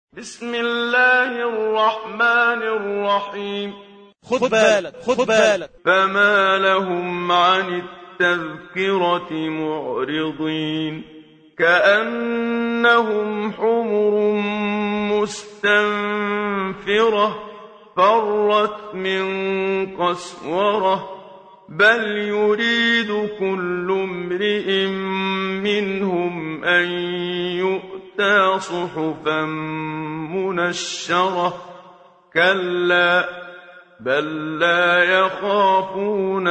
بسم الله الرحمن الرحيم خد بالك خد بالك فما لهم عن التذكرة معرضين كأنهم حمر مستنفرة فرت من قسورة بل يريد كل امرئ منهم أن يؤتى صحفا منشرة كلا بل لا يخافون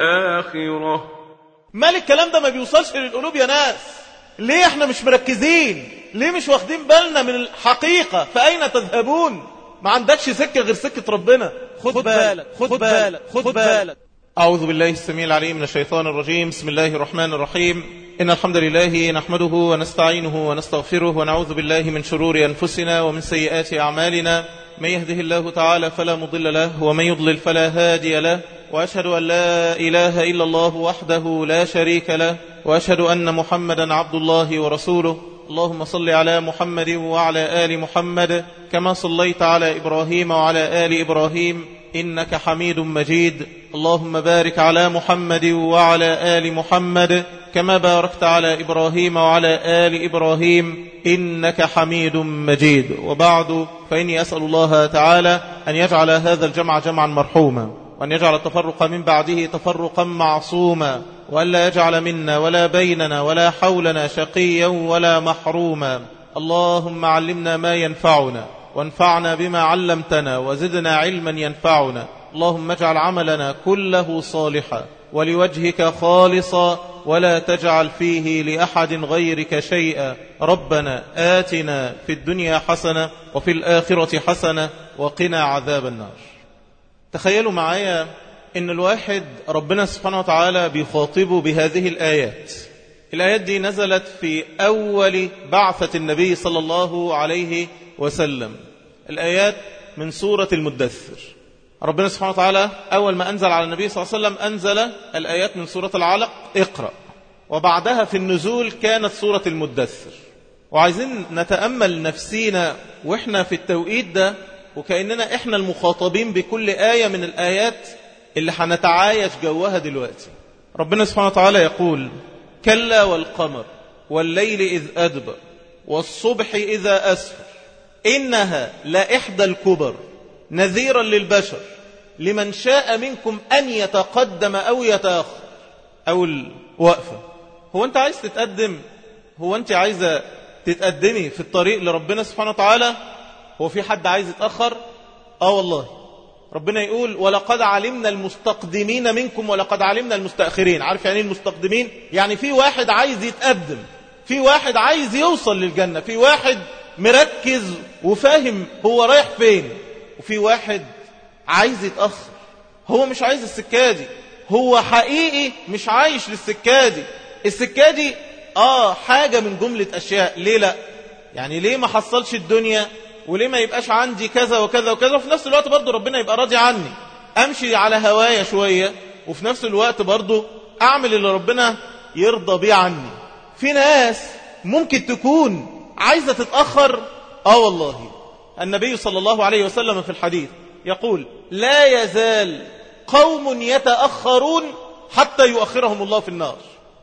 الآخرة مال الكلام ده ما بيوصلش للقلوب يا ناس ليه احنا مش مركزين ليه مش واخدين بالنا من الحقيقة فأين تذهبون ما عندكش سكة غير سكة ربنا خد بالك خد بالك خد بالك أعوذ بالله السميع العليم من الشيطان الرجيم بسم الله الرحمن الرحيم إن الحمد لله نحمده ونستعينه ونستغفره ونعوذ بالله من شرور أنفسنا ومن سيئات أعمالنا من يهده الله تعالى فلا مضل له ومن يضلل فلا هادي له وأشهد أن لا إله إلا الله وحده لا شريك له وأشهد أن محمدا عبد الله ورسوله اللهم صل على محمد وعلى آل محمد كما صليت على إبراهيم وعلى آل إبراهيم إنك حميد مجيد اللهم بارك على محمد وعلى آل محمد كما باركت على إبراهيم وعلى آل إبراهيم إنك حميد مجيد وبعد فإني أسأل الله تعالى أن يجعل هذا الجمع جمعا مرحوما وأن يجعل التفرق من بعده تفرقا معصوما وأن لا يجعل منا ولا بيننا ولا حولنا شقيا ولا محروما اللهم علمنا ما ينفعنا وانفعنا بما علمتنا وزدنا علما ينفعنا اللهم اجعل عملنا كله صالحا ولوجهك خالصا ولا تجعل فيه لأحد غيرك شيئا ربنا آتنا في الدنيا حسنة وفي الآخرة حسنة وقنا عذاب النار تخيلوا معايا ان الواحد ربنا سبحانه وتعالى بيخاطبه بهذه الآيات الآيات دي نزلت في أول بعثة النبي صلى الله عليه وسلم الآيات من سورة المدثر ربنا سبحانه وتعالى أول ما أنزل على النبي صلى الله عليه وسلم أنزل الآيات من سورة العلق اقرأ وبعدها في النزول كانت سورة المدثر وعايزين نتأمل نفسينا وإحنا في التوقيت ده وكأننا إحنا المخاطبين بكل آية من الآيات اللي هنتعايش جوها دلوقتي ربنا سبحانه وتعالى يقول كلا والقمر والليل إذ أدبر والصبح إذا أسفر إنها لإحدى الكبر نذيرا للبشر لمن شاء منكم أن يتقدم أو يتأخر أو الوقفة هو أنت عايز تتقدم هو أنت عايزة تتقدمي في الطريق لربنا سبحانه وتعالى هو في حد عايز يتأخر آه والله ربنا يقول ولقد علمنا المستقدمين منكم ولقد علمنا المستأخرين عارف يعني المستقدمين يعني في واحد عايز يتقدم في واحد عايز يوصل للجنة في واحد مركز وفاهم هو رايح فين وفي واحد عايز يتأخر هو مش عايز السكة دي هو حقيقي مش عايش للسكة دي السكة دي آه حاجة من جملة أشياء ليه لا يعني ليه ما حصلش الدنيا وليه ما يبقاش عندي كذا وكذا وكذا وفي نفس الوقت برضو ربنا يبقى راضي عني أمشي على هوايا شوية وفي نفس الوقت برضو أعمل اللي ربنا يرضى بيه عني في ناس ممكن تكون عايزة تتأخر آه والله النبي صلى الله عليه وسلم في الحديث يقول لا يزال قوم يتأخرون حتى يؤخرهم الله في النار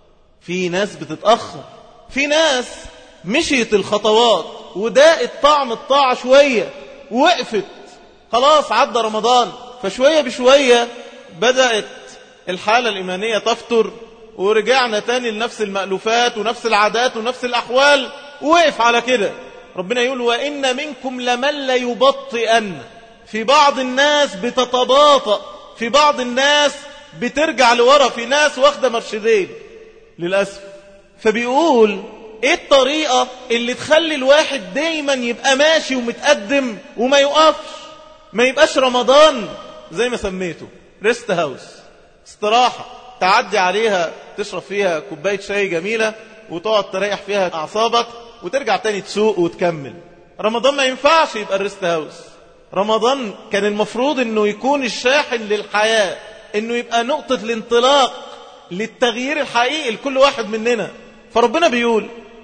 في ناس بتتأخر في ناس مشيت الخطوات وداقت طعم الطاعة شوية وقفت خلاص عدى رمضان فشوية بشوية بدأت الحالة الإيمانية تفتر ورجعنا تاني لنفس المألوفات ونفس العادات ونفس الأحوال وقف على كده ربنا يقول وإن منكم لمن ليبطئن في بعض الناس بتتباطأ في بعض الناس بترجع لورا في ناس واخدة مرشدين للأسف فبيقول ايه الطريقة اللي تخلي الواحد دايما يبقى ماشي ومتقدم وما يقفش ما يبقاش رمضان زي ما سميته ريست هاوس استراحة تعدي عليها تشرب فيها كوباية شاي جميلة وتقعد تريح فيها أعصابك وترجع تاني تسوق وتكمل رمضان ما ينفعش يبقى الريست هاوس رمضان كان المفروض انه يكون الشاحن للحياة انه يبقى نقطة الانطلاق للتغيير الحقيقي لكل واحد مننا فربنا بيقول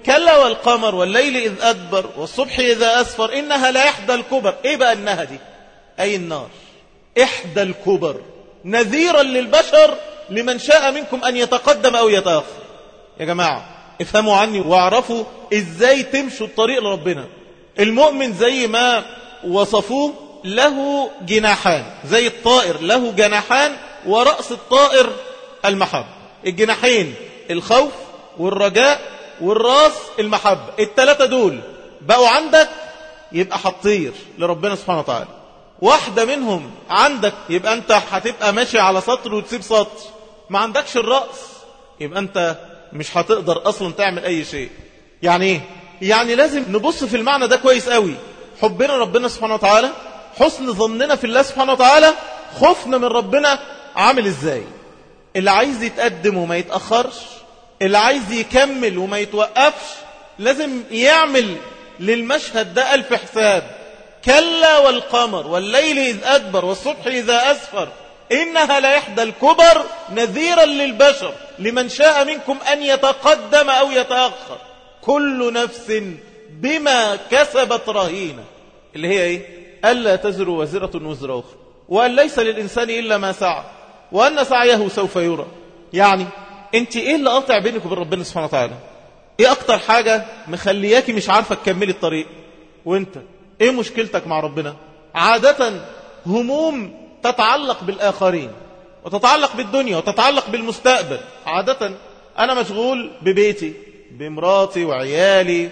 كلا والقمر والليل إذ أدبر والصبح إذا أسفر إنها لا إحدى الكبر إيه بقى إنها دي أي النار إحدى الكبر نذيرا للبشر لمن شاء منكم أن يتقدم أو يتأخر يا جماعة افهموا عني واعرفوا إزاي تمشوا الطريق لربنا المؤمن زي ما وصفوه له جناحان زي الطائر له جناحان ورأس الطائر المحب الجناحين الخوف والرجاء والراس المحبة التلاتة دول بقوا عندك يبقى هتطير لربنا سبحانه وتعالى واحدة منهم عندك يبقى انت هتبقى ماشي على سطر وتسيب سطر ما عندكش الرأس يبقى انت مش هتقدر اصلا تعمل اي شيء يعني ايه يعني لازم نبص في المعنى ده كويس قوي حبنا ربنا سبحانه وتعالى حسن ظننا في الله سبحانه وتعالى خوفنا من ربنا عامل ازاي اللي عايز يتقدم وما يتأخرش اللي عايز يكمل وما يتوقفش لازم يعمل للمشهد ده ألف حساب كلا والقمر والليل إذ أدبر والصبح إذا أسفر إنها لإحدى الكبر نذيرا للبشر لمن شاء منكم أن يتقدم أو يتأخر كل نفس بما كسبت رهينة اللي هي إيه ألا تزر وزرة وزر أخرى وأن ليس للإنسان إلا ما سعى وأن سعيه سوف يرى يعني أنت إيه اللي قاطع بينك وبين ربنا سبحانه وتعالى إيه أكتر حاجة مخلياكي مش عارفة تكملي الطريق وأنت إيه مشكلتك مع ربنا عادة هموم تتعلق بالآخرين وتتعلق بالدنيا وتتعلق بالمستقبل عادة أنا مشغول ببيتي بمراتي وعيالي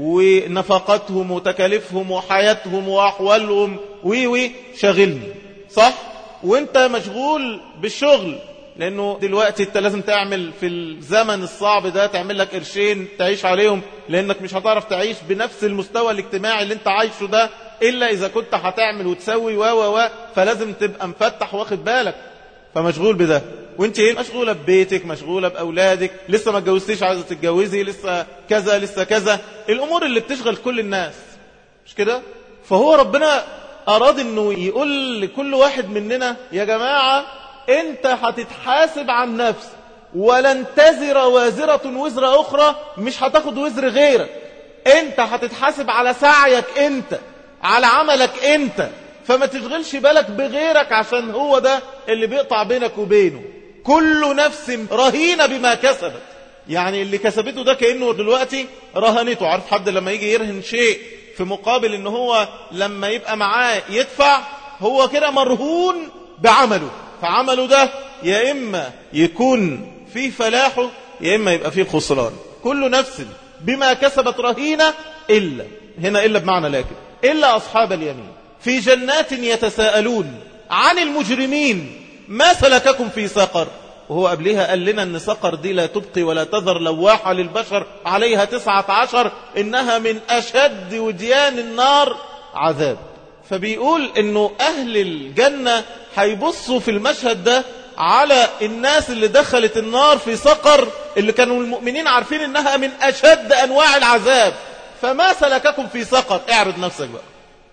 ونفقتهم وتكاليفهم وحياتهم وأحوالهم وي وي شاغلني صح؟ وانت مشغول بالشغل لانه دلوقتي انت لازم تعمل في الزمن الصعب ده تعمل لك قرشين تعيش عليهم لانك مش هتعرف تعيش بنفس المستوى الاجتماعي اللي انت عايشه ده الا اذا كنت هتعمل وتسوي و و و فلازم تبقى مفتح واخد بالك فمشغول بده وانت ايه مشغوله ببيتك مشغوله باولادك لسه ما اتجوزتيش عايزه تتجوزي لسه كذا لسه كذا الامور اللي بتشغل كل الناس مش كده فهو ربنا أراد أنه يقول لكل واحد مننا يا جماعة أنت هتتحاسب عن نفس ولن تزر وازرة وزر أخرى مش هتاخد وزر غيرك أنت هتتحاسب على سعيك أنت على عملك أنت فما تشغلش بالك بغيرك عشان هو ده اللي بيقطع بينك وبينه كل نفس رهينة بما كسبت يعني اللي كسبته ده كأنه دلوقتي رهنته عارف حد لما يجي يرهن شيء في مقابل ان هو لما يبقى معاه يدفع هو كده مرهون بعمله فعمله ده يا إما يكون فيه فلاحه يا إما يبقى فيه خسران كل نفس بما كسبت رهينة إلا هنا إلا بمعنى لكن إلا أصحاب اليمين في جنات يتساءلون عن المجرمين ما سلككم في سقر وهو قبلها قال لنا أن سقر دي لا تبقي ولا تذر لواحة للبشر عليها تسعة عشر إنها من أشد وديان النار عذاب فبيقول أنه أهل الجنة هيبصوا في المشهد ده على الناس اللي دخلت النار في سقر اللي كانوا المؤمنين عارفين انها من اشد انواع العذاب فما سلككم في سقر اعرض نفسك بقى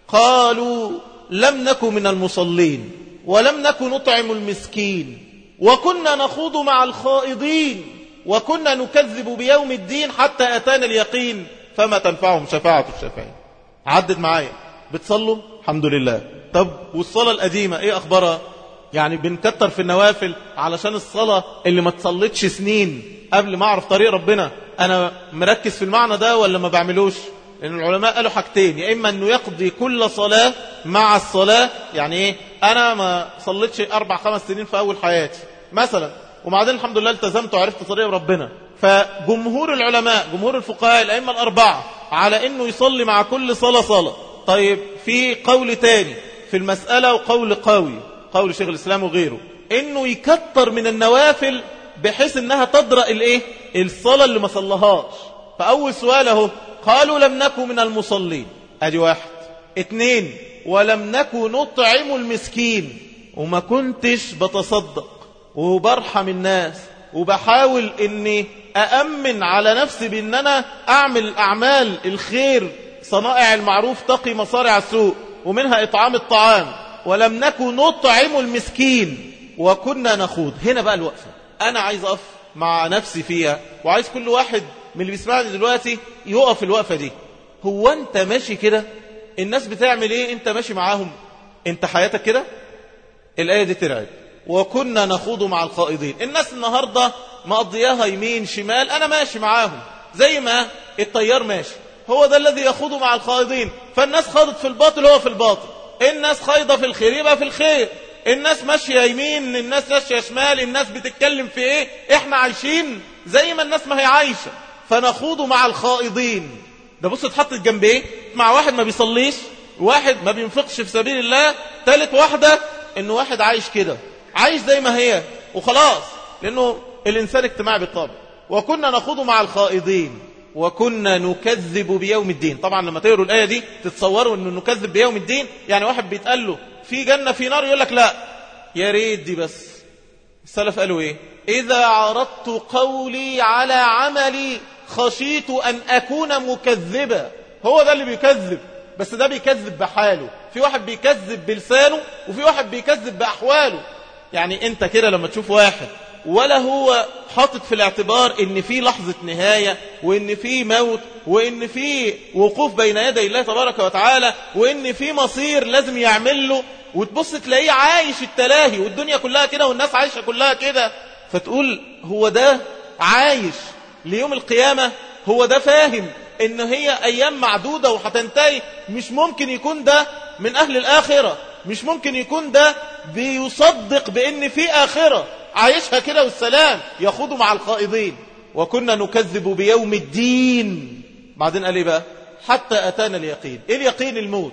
قالوا لم نكن من المصلين ولم نكن نطعم المسكين وكنا نخوض مع الخائضين وكنا نكذب بيوم الدين حتى أتانا اليقين فما تنفعهم شفاعة الشافعين عدت معايا بتصلوا الحمد لله طب والصلاة القديمة ايه أخبارها يعني بنكتر في النوافل علشان الصلاة اللي ما تصلتش سنين قبل ما أعرف طريق ربنا أنا مركز في المعنى ده ولا ما بعملوش لأن العلماء قالوا حاجتين يا إما أنه يقضي كل صلاة مع الصلاة يعني إيه أنا ما صليتش أربع خمس سنين في أول حياتي مثلا وبعدين الحمد لله التزمت وعرفت طريق ربنا فجمهور العلماء جمهور الفقهاء الأئمة الأربعة على أنه يصلي مع كل صلاة صلاة طيب في قول تاني في المسألة وقول قوي قول شيخ الإسلام وغيره أنه يكتر من النوافل بحيث أنها تدرأ الإيه الصلاة اللي ما صلهاش فأول سؤال اهو قالوا لم نكن من المصلين ادي واحد اتنين ولم نكن نطعم المسكين وما كنتش بتصدق وبرحم الناس وبحاول اني أأمن على نفسي بان انا اعمل اعمال الخير صنائع المعروف تقي مصارع السوء ومنها اطعام الطعام ولم نكن نطعم المسكين وكنا نخوض هنا بقى الوقفة انا عايز اقف مع نفسي فيها وعايز كل واحد من اللي بيسمعني دلوقتي يقف الوقفة دي هو انت ماشي كده الناس بتعمل ايه انت ماشي معاهم انت حياتك كده الآية دي ترعب وكنا نخوض مع الخائضين الناس النهاردة مقضياها يمين شمال أنا ماشي معاهم زي ما الطيار ماشي هو ده الذي يخوض مع الخائضين فالناس خاضت في الباطل هو في الباطل الناس خايضة في الخير يبقى في الخير الناس ماشية يمين الناس ماشية شمال الناس بتتكلم في ايه احنا عايشين زي ما الناس ما هي عايشة فنخوض مع الخائضين ده بص اتحطت جنب ايه مع واحد ما بيصليش واحد ما بينفقش في سبيل الله ثالث واحدة انه واحد عايش كده عايش زي ما هي وخلاص لانه الانسان اجتماعي بالطبع وكنا نخوض مع الخائضين وكنا نكذب بيوم الدين طبعا لما تقروا الآية دي تتصوروا انه نكذب بيوم الدين يعني واحد بيتقال له في جنة في نار يقول لك لا يا ريت دي بس السلف قالوا ايه إذا عرضت قولي على عملي خشيت أن أكون مكذبا هو ده اللي بيكذب بس ده بيكذب بحاله في واحد بيكذب بلسانه وفي واحد بيكذب بأحواله يعني انت كده لما تشوف واحد ولا هو حاطط في الاعتبار ان في لحظة نهاية وان في موت وان في وقوف بين يدي الله تبارك وتعالى وان في مصير لازم يعمل له وتبص تلاقيه عايش التلاهي والدنيا كلها كده والناس عايشة كلها كده فتقول هو ده عايش ليوم القيامة هو ده فاهم ان هي ايام معدودة وهتنتهي مش ممكن يكون ده من اهل الاخرة مش ممكن يكون ده بيصدق بان في اخرة عايشها كده والسلام يخوض مع القائضين وكنا نكذب بيوم الدين بعدين قال ايه بقى حتى اتانا اليقين ايه اليقين الموت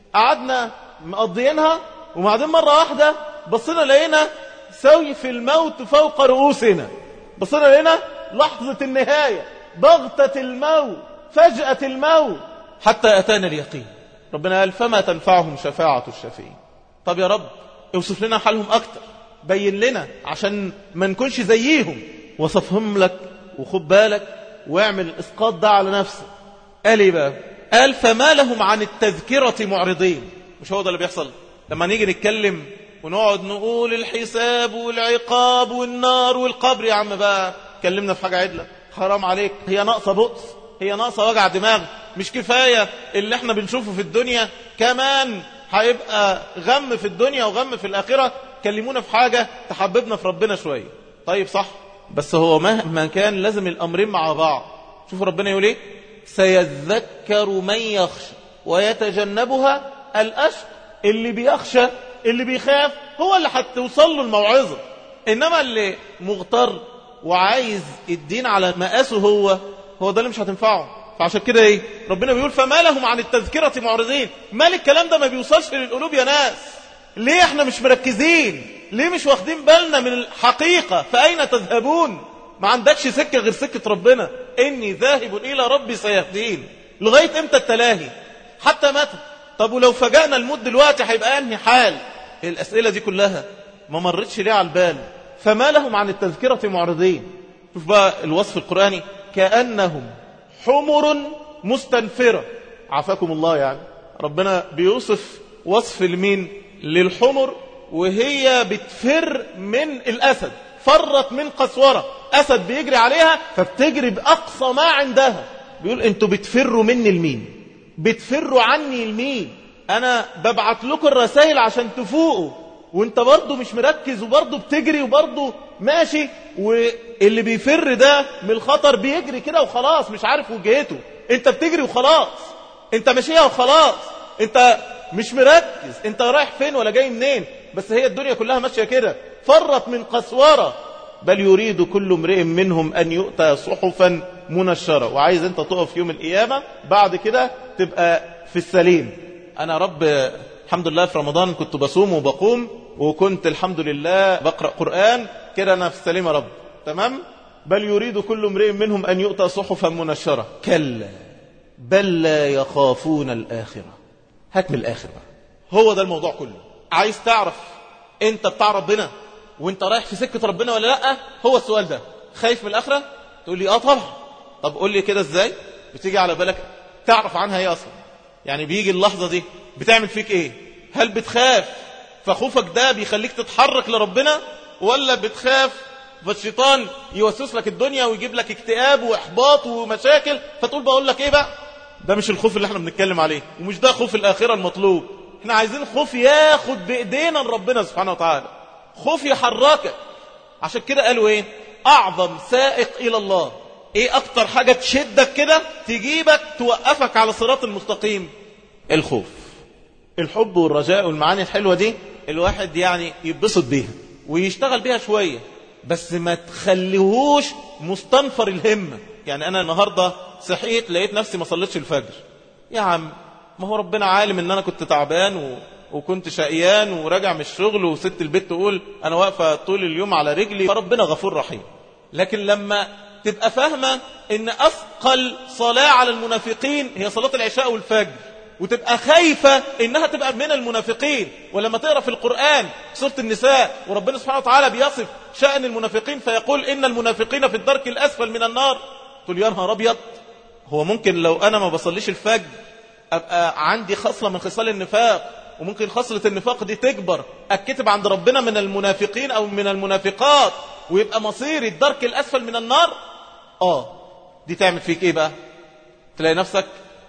قعدنا مقضيينها وبعدين مرة واحدة بصينا لقينا سيف الموت فوق رؤوسنا بصينا لقينا لحظة النهاية ضغطة الموت فجأة الموت حتى أتانا اليقين ربنا قال فما تنفعهم شفاعة الشافعين طب يا رب اوصف لنا حالهم أكتر بين لنا عشان ما نكونش زيهم وصفهم لك وخد بالك واعمل الإسقاط ده على نفسك قال ايه بقى قال فما لهم عن التذكرة معرضين مش هو ده اللي بيحصل لما نيجي نتكلم ونقعد نقول الحساب والعقاب والنار والقبر يا عم بقى كلمنا في حاجة عدلة حرام عليك هي ناقصة بؤس هي ناقصة وجع دماغ مش كفاية اللي احنا بنشوفه في الدنيا كمان هيبقى غم في الدنيا وغم في الآخرة كلمونا في حاجة تحببنا في ربنا شوية طيب صح بس هو مهما كان لازم الأمرين مع بعض شوفوا ربنا يقول ايه سيذكر من يخشى ويتجنبها الأشق اللي بيخشى اللي بيخاف هو اللي هتوصل له الموعظة إنما اللي مغتر وعايز الدين على مقاسه هو هو ده اللي مش هتنفعه فعشان كده ايه ربنا بيقول فما لهم عن التذكرة معرضين مال الكلام ده ما بيوصلش للقلوب يا ناس ليه احنا مش مركزين ليه مش واخدين بالنا من الحقيقة فأين تذهبون ما عندكش سكة غير سكة ربنا إني ذاهب إلى ربي سيهدين لغاية امتى التلاهي حتى متى طب ولو فجأنا الموت دلوقتي هيبقى انهي حال الأسئلة دي كلها ما مرتش ليه على البال فما لهم عن التذكرة معرضين شوف بقى الوصف القرآني كأنهم حمر مستنفرة عافاكم الله يعني ربنا بيوصف وصف المين للحمر وهي بتفر من الأسد فرت من قسورة أسد بيجري عليها فبتجري بأقصى ما عندها بيقول انتوا بتفروا مني المين بتفروا عني المين أنا ببعت لكم الرسائل عشان تفوقوا وانت برضه مش مركز وبرضه بتجري وبرضه ماشي واللي بيفر ده من الخطر بيجري كده وخلاص مش عارف وجهته انت بتجري وخلاص انت ماشيها وخلاص انت مش مركز انت رايح فين ولا جاي منين بس هي الدنيا كلها ماشية كده فرت من قسورة بل يريد كل امرئ منهم أن يؤتى صحفا منشرة وعايز انت تقف يوم القيامة بعد كده تبقى في السليم أنا رب الحمد لله في رمضان كنت بصوم وبقوم وكنت الحمد لله بقرأ قرآن كده أنا في السليم يا رب تمام بل يريد كل امرئ منهم أن يؤتى صحفا منشرة كلا بل لا يخافون الآخرة هات من الآخر بقى هو ده الموضوع كله عايز تعرف انت بتاع ربنا وانت رايح في سكة ربنا ولا لا هو السؤال ده خايف من الآخرة تقول لي اه طبعا طب قول لي كده ازاي بتيجي على بالك تعرف عنها ايه اصلا يعني بيجي اللحظة دي بتعمل فيك ايه هل بتخاف فخوفك ده بيخليك تتحرك لربنا ولا بتخاف فالشيطان يوسوس لك الدنيا ويجيب لك اكتئاب واحباط ومشاكل فتقول بقول لك ايه بقى ده مش الخوف اللي احنا بنتكلم عليه ومش ده خوف الاخره المطلوب احنا عايزين خوف ياخد بايدينا لربنا سبحانه وتعالى خوف يحركك عشان كده قالوا ايه اعظم سائق الى الله ايه اكتر حاجة تشدك كده تجيبك توقفك على صراط المستقيم الخوف الحب والرجاء والمعاني الحلوة دي الواحد يعني يتبسط بيها ويشتغل بيها شوية بس ما تخليهوش مستنفر الهمة يعني انا النهاردة صحيت لقيت نفسي ما صليتش الفجر يا عم ما هو ربنا عالم ان انا كنت تعبان و... وكنت شقيان وراجع من الشغل وست البيت تقول انا واقفة طول اليوم على رجلي فربنا غفور رحيم لكن لما تبقى فاهمة ان اثقل صلاة على المنافقين هي صلاة العشاء والفجر وتبقى خايفة انها تبقى من المنافقين ولما تقرأ في القرآن سورة النساء وربنا سبحانه وتعالى بيصف شأن المنافقين فيقول ان المنافقين في الدرك الاسفل من النار تقول يا نهار ابيض هو ممكن لو انا ما بصليش الفجر ابقى عندي خصلة من خصال النفاق وممكن خصلة النفاق دي تكبر أكتب عند ربنا من المنافقين أو من المنافقات ويبقى مصيري الدرك الأسفل من النار آه دي تعمل فيك إيه بقى تلاقي نفسك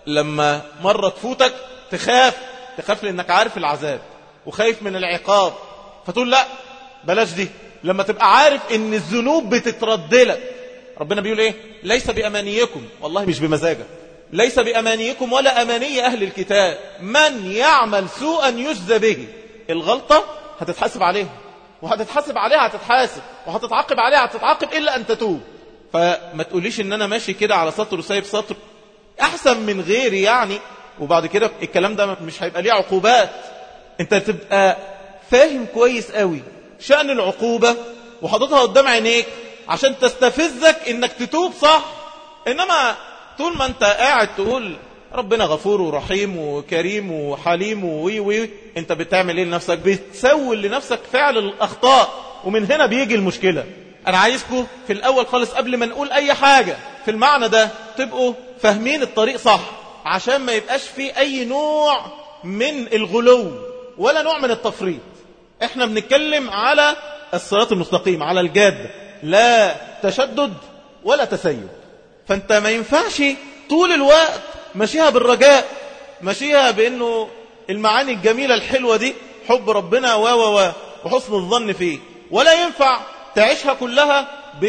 لما مرة تفوتك تخاف تخاف لأنك عارف العذاب وخايف من العقاب فتقول لا بلاش دي لما تبقى عارف ان الذنوب بتتردلك ربنا بيقول ايه ليس بأمانيكم والله مش بمزاجك ليس بأمانيكم ولا أماني أهل الكتاب من يعمل سوءا يجزى به الغلطة هتتحاسب عليها وهتتحاسب عليها هتتحاسب وهتتعاقب عليها هتتعاقب إلا أن تتوب فما تقوليش ان انا ماشي كده على سطر وسايب سطر احسن من غيري يعني وبعد كده الكلام ده مش هيبقى ليه عقوبات انت تبقى فاهم كويس قوي شأن العقوبة وحاططها قدام عينيك عشان تستفزك انك تتوب صح انما طول ما انت قاعد تقول ربنا غفور ورحيم وكريم وحليم وي وي انت بتعمل ايه لنفسك بتسول لنفسك فعل الاخطاء ومن هنا بيجي المشكلة انا عايزكم في الاول خالص قبل ما نقول اي حاجة في المعنى ده تبقوا فاهمين الطريق صح عشان ما يبقاش في اي نوع من الغلو ولا نوع من التفريط احنا بنتكلم على الصراط المستقيم على الجاد لا تشدد ولا تسيب فانت ما ينفعش طول الوقت ماشيها بالرجاء ماشيها بانه المعاني الجميلة الحلوة دي حب ربنا و و و وحسن الظن فيه ولا ينفع تعيشها كلها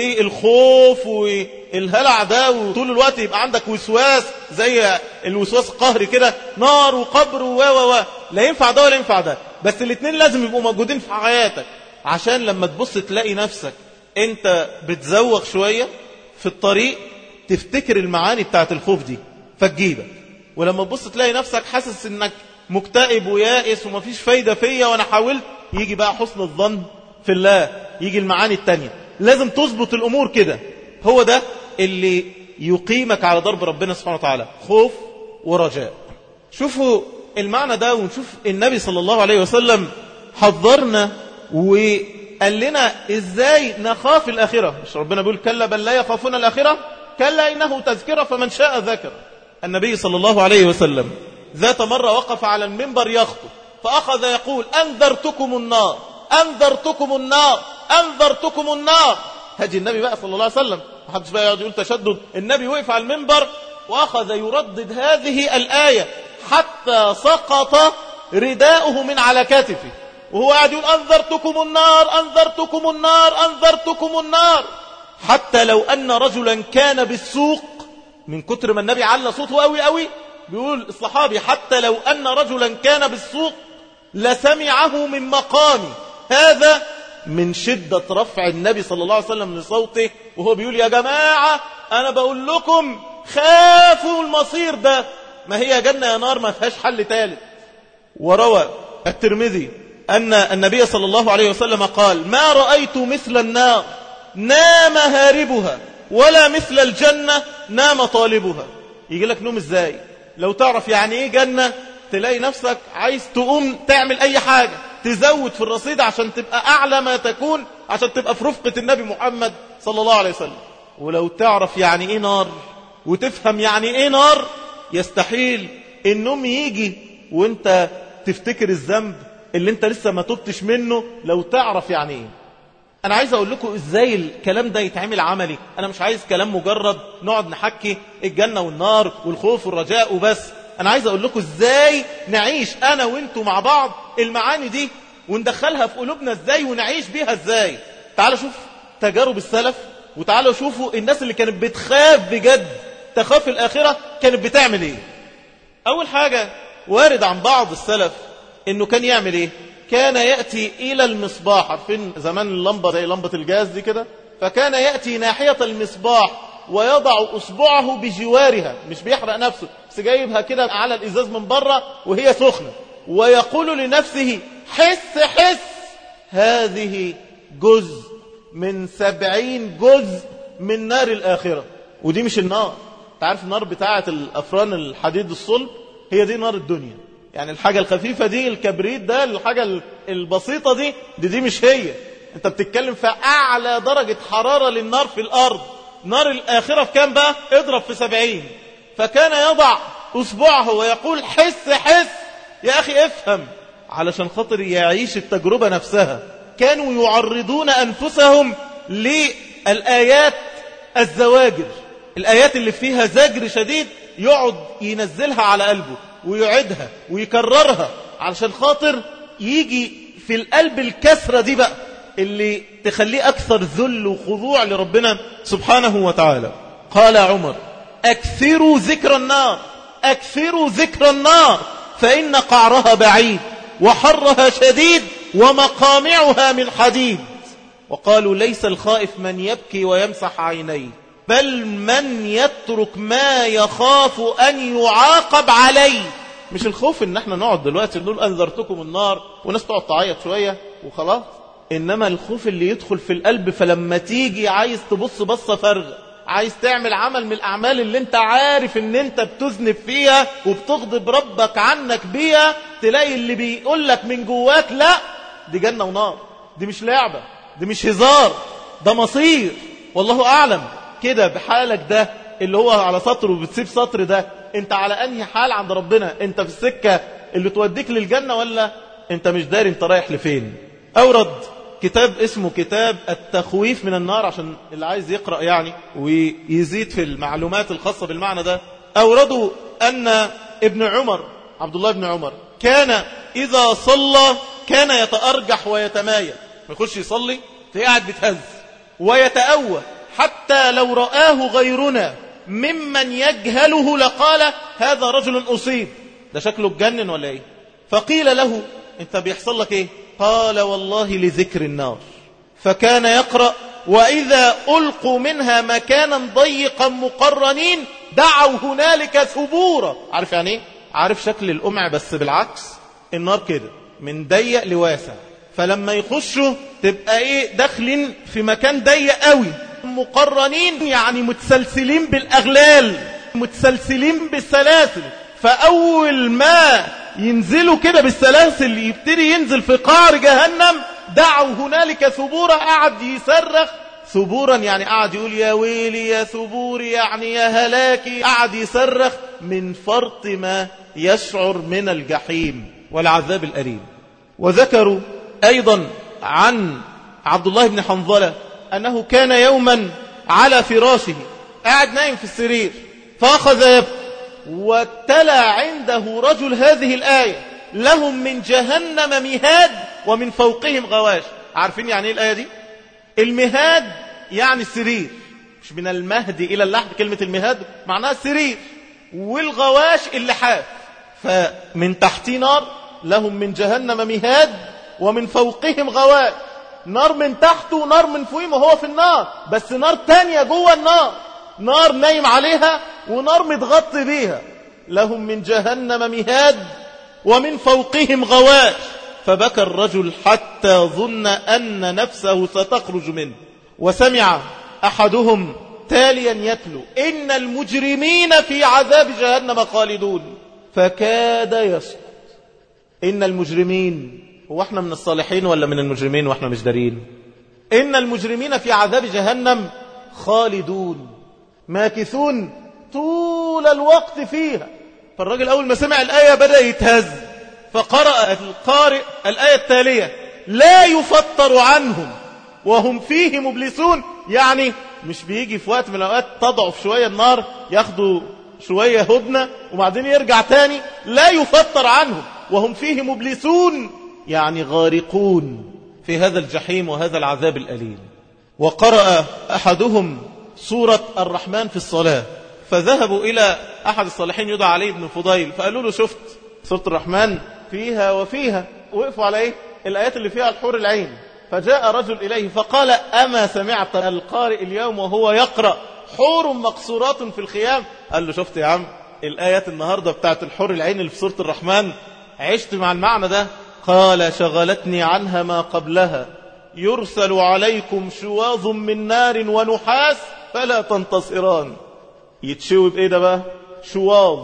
بالخوف والهلع ده وطول الوقت يبقى عندك وسواس زي الوسواس القهري كده نار وقبر و و و لا ينفع ده ولا ينفع ده بس الاثنين لازم يبقوا موجودين في حياتك عشان لما تبص تلاقي نفسك انت بتزوغ شوية في الطريق تفتكر المعاني بتاعت الخوف دي فتجيبك ولما تبص تلاقي نفسك حاسس انك مكتئب ويائس ومفيش فايدة فيا وانا حاولت يجي بقى حسن الظن في الله يجي المعاني التانية لازم تظبط الامور كده هو ده اللي يقيمك على ضرب ربنا سبحانه وتعالى خوف ورجاء شوفوا المعنى ده ونشوف النبي صلى الله عليه وسلم حذرنا وقال لنا ازاي نخاف الآخرة مش ربنا بيقول كلا بل لا يخافون الآخرة كلا إنه تذكرة فمن شاء ذكر النبي صلى الله عليه وسلم ذات مرة وقف على المنبر يخطب فأخذ يقول أنذرتكم النار أنذرتكم النار أنذرتكم النار هدي النبي بقى صلى الله عليه وسلم محدش بقى يقعد يقول تشدد النبي وقف على المنبر وأخذ يردد هذه الآية حتى سقط رداؤه من على كتفه وهو قاعد يقول أنذرتكم النار أنذرتكم النار أنذرتكم النار حتى لو أن رجلا كان بالسوق من كتر ما النبي على صوته قوي قوي بيقول الصحابي حتى لو أن رجلا كان بالسوق لسمعه من مقامي هذا من شدة رفع النبي صلى الله عليه وسلم لصوته وهو بيقول يا جماعة أنا بقول لكم خافوا المصير ده ما هي جنة يا نار ما فيهاش حل ثالث وروى الترمذي أن النبي صلى الله عليه وسلم قال ما رأيت مثل النار نام هاربها ولا مثل الجنة نام طالبها يجي لك نوم ازاي لو تعرف يعني ايه جنة تلاقي نفسك عايز تقوم تعمل اي حاجة تزود في الرصيد عشان تبقى اعلى ما تكون عشان تبقى في رفقة النبي محمد صلى الله عليه وسلم ولو تعرف يعني ايه نار وتفهم يعني ايه نار يستحيل النوم يجي وانت تفتكر الذنب اللي انت لسه ما تبتش منه لو تعرف يعني ايه أنا عايز أقول لكم إزاي الكلام ده يتعمل عملي أنا مش عايز كلام مجرد نقعد نحكي الجنة والنار والخوف والرجاء وبس أنا عايز أقول لكم إزاي نعيش أنا وإنتوا مع بعض المعاني دي وندخلها في قلوبنا إزاي ونعيش بيها إزاي تعالوا شوف تجارب السلف وتعالوا شوفوا الناس اللي كانت بتخاف بجد تخاف الآخرة كانت بتعمل إيه أول حاجة وارد عن بعض السلف إنه كان يعمل إيه كان يأتي إلى المصباح عارفين زمان اللمبة زي لمبة الجاز دي كده فكان يأتي ناحية المصباح ويضع أصبعه بجوارها مش بيحرق نفسه بس جايبها كده على الإزاز من بره وهي سخنة ويقول لنفسه حس حس هذه جزء من سبعين جزء من نار الآخرة ودي مش النار تعرف النار بتاعة الأفران الحديد الصلب هي دي نار الدنيا يعني الحاجة الخفيفة دي الكبريت ده الحاجة البسيطة دي دي, دي مش هي انت بتتكلم في أعلى درجة حرارة للنار في الأرض نار الآخرة في كام بقى اضرب في سبعين فكان يضع أصبعه ويقول حس حس يا أخي افهم علشان خاطر يعيش التجربة نفسها كانوا يعرضون أنفسهم للآيات الزواجر الآيات اللي فيها زجر شديد يقعد ينزلها على قلبه ويعيدها ويكررها علشان خاطر يجي في القلب الكسرة دي بقى اللي تخليه أكثر ذل وخضوع لربنا سبحانه وتعالى قال عمر أكثروا ذكر النار أكثروا ذكر النار فإن قعرها بعيد وحرها شديد ومقامعها من حديد وقالوا ليس الخائف من يبكي ويمسح عينيه بل من يترك ما يخاف أن يعاقب عليه مش الخوف ان احنا نقعد دلوقتي نقول انذرتكم النار وناس تقعد تعيط شوية وخلاص انما الخوف اللي يدخل في القلب فلما تيجي عايز تبص بصة فارغة عايز تعمل عمل من الاعمال اللي انت عارف ان انت بتذنب فيها وبتغضب ربك عنك بيها تلاقي اللي بيقول لك من جواك لا دي جنة ونار دي مش لعبة دي مش هزار ده مصير والله اعلم كده بحالك ده اللي هو على سطر وبتسيب سطر ده انت على انهي حال عند ربنا انت في السكة اللي توديك للجنة ولا انت مش داري انت رايح لفين اورد كتاب اسمه كتاب التخويف من النار عشان اللي عايز يقرأ يعني ويزيد في المعلومات الخاصة بالمعنى ده أوردوا أن ابن عمر عبد الله بن عمر كان إذا صلى كان يتأرجح ويتمايل ما يخش يصلي تلاقيه قاعد بيتهز ويتأوه حتى لو رآه غيرنا ممن يجهله لقال هذا رجل أصيب ده شكله اتجنن ولا ايه فقيل له انت بيحصل لك ايه قال والله لذكر النار فكان يقرأ وإذا ألقوا منها مكانا ضيقا مقرنين دعوا هنالك ثبورا عارف يعني ايه عارف شكل القمع بس بالعكس النار كده من ضيق لواسع فلما يخشوا تبقى ايه داخلين في مكان ضيق قوي مقرنين يعني متسلسلين بالأغلال متسلسلين بالسلاسل فأول ما ينزلوا كده بالسلاسل يبتدي ينزل في قعر جهنم دعوا هنالك ثبورا قعد يصرخ ثبورا يعني قعد يقول يا ويلي يا ثبوري يعني يا هلاكي قعد يصرخ من فرط ما يشعر من الجحيم والعذاب الأليم وذكروا أيضا عن عبد الله بن حنظلة أنه كان يوما على فراشه قاعد نايم في السرير فأخذ يبكي وتلا عنده رجل هذه الآية لهم من جهنم مهاد ومن فوقهم غواش عارفين يعني ايه الآية دي المهاد يعني السرير مش من المهد إلى اللحد كلمة المهاد معناها السرير والغواش اللحاف فمن تحتي نار لهم من جهنم مهاد ومن فوقهم غواش نار من تحته ونار من فوقه وهو في النار بس نار تانية جوه النار نار نايم عليها ونار متغطي بيها لهم من جهنم مهاد ومن فوقهم غواش فبكى الرجل حتى ظن أن نفسه ستخرج منه وسمع أحدهم تاليا يتلو إن المجرمين في عذاب جهنم خالدون فكاد يسقط إن المجرمين هو احنا من الصالحين ولا من المجرمين واحنا مش دارين إن المجرمين في عذاب جهنم خالدون ماكثون طول الوقت فيها فالراجل أول ما سمع الآية بدأ يتهز فقرأ القارئ الآية التالية لا يفطر عنهم وهم فيه مبلسون يعني مش بيجي في وقت من الأوقات تضعف شوية النار ياخدوا شوية هدنة وبعدين يرجع تاني لا يفتر عنهم وهم فيه مبلسون يعني غارقون في هذا الجحيم وهذا العذاب الأليم وقرأ أحدهم سورة الرحمن في الصلاة فذهبوا إلى أحد الصالحين يدعى علي بن فضيل فقالوا له شفت سورة الرحمن فيها وفيها وقفوا على إيه الآيات اللي فيها الحور العين فجاء رجل إليه فقال أما سمعت القارئ اليوم وهو يقرأ حور مقصورات في الخيام قال له شفت يا عم الآيات النهاردة بتاعت الحور العين اللي في سورة الرحمن عشت مع المعنى ده قال شغلتني عنها ما قبلها يرسل عليكم شواظ من نار ونحاس فلا تنتصران يتشوي بإيه ده بقى شواظ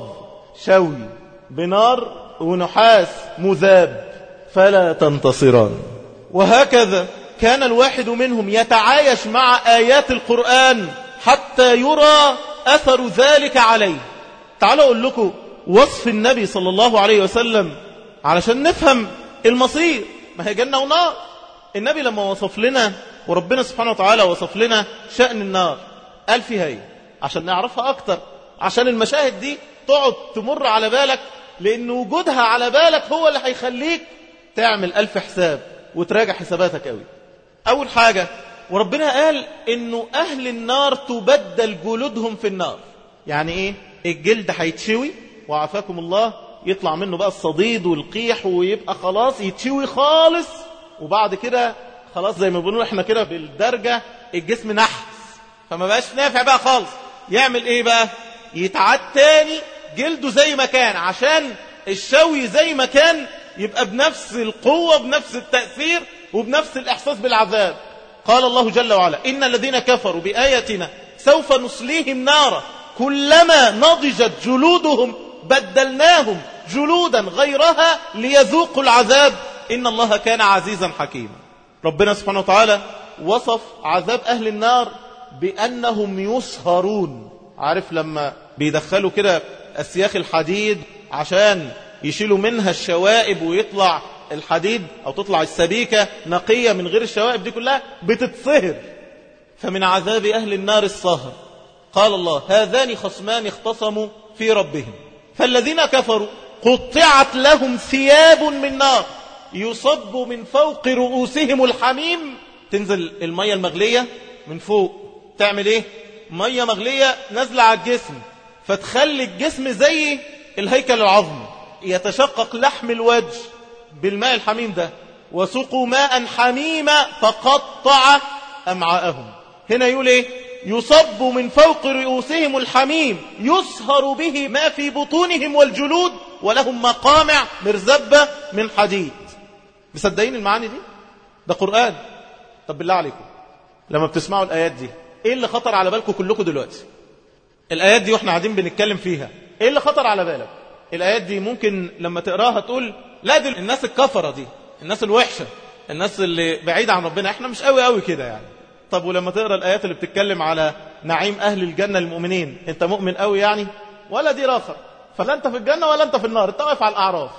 شوي بنار ونحاس مذاب فلا تنتصران وهكذا كان الواحد منهم يتعايش مع آيات القرآن حتى يرى أثر ذلك عليه تعالوا أقول لكم وصف النبي صلى الله عليه وسلم علشان نفهم المصير ما هي جنة ونار النبي لما وصف لنا وربنا سبحانه وتعالى وصف لنا شأن النار قال فيها ايه عشان نعرفها أكتر عشان المشاهد دي تقعد تمر على بالك لأن وجودها على بالك هو اللي هيخليك تعمل ألف حساب وتراجع حساباتك قوي أول حاجة وربنا قال إنه أهل النار تبدل جلودهم في النار يعني إيه الجلد هيتشوي وعافاكم الله يطلع منه بقى الصديد والقيح ويبقى خلاص يتشوي خالص وبعد كده خلاص زي ما بنقول احنا كده بالدرجة الجسم نحس فما بقاش نافع بقى خالص يعمل ايه بقى يتعاد تاني جلده زي ما كان عشان الشوي زي ما كان يبقى بنفس القوة بنفس التأثير وبنفس الإحساس بالعذاب قال الله جل وعلا إن الذين كفروا بآياتنا سوف نصليهم نارا كلما نضجت جلودهم بدلناهم جلودا غيرها ليذوقوا العذاب إن الله كان عزيزا حكيما ربنا سبحانه وتعالى وصف عذاب أهل النار بأنهم يسهرون عارف لما بيدخلوا كده أسياخ الحديد عشان يشيلوا منها الشوائب ويطلع الحديد أو تطلع السبيكة نقية من غير الشوائب دي كلها بتتصهر فمن عذاب أهل النار الصهر قال الله هذان خصمان اختصموا في ربهم فالذين كفروا قطعت لهم ثياب من نار يصب من فوق رؤوسهم الحميم تنزل المية المغلية من فوق تعمل ايه مية مغلية نازلة على الجسم فتخلي الجسم زي الهيكل العظمي يتشقق لحم الوجه بالماء الحميم ده وسقوا ماء حميما فقطع أمعاءهم هنا يقول ايه يصب من فوق رؤوسهم الحميم يسهر به ما في بطونهم والجلود ولهم مقامع مرزبة من حديد مصدقين المعاني دي ده قرآن طب بالله عليكم لما بتسمعوا الآيات دي ايه اللي خطر على بالكم كلكم دلوقتي الآيات دي واحنا قاعدين بنتكلم فيها ايه اللي خطر على بالك الآيات دي ممكن لما تقراها تقول لا دي الناس الكفرة دي الناس الوحشة الناس اللي بعيدة عن ربنا احنا مش قوي قوي كده يعني طب ولما تقرا الآيات اللي بتتكلم على نعيم أهل الجنة المؤمنين انت مؤمن قوي يعني ولا دي راخر فلا انت في الجنة ولا انت في النار انت واقف على الأعراف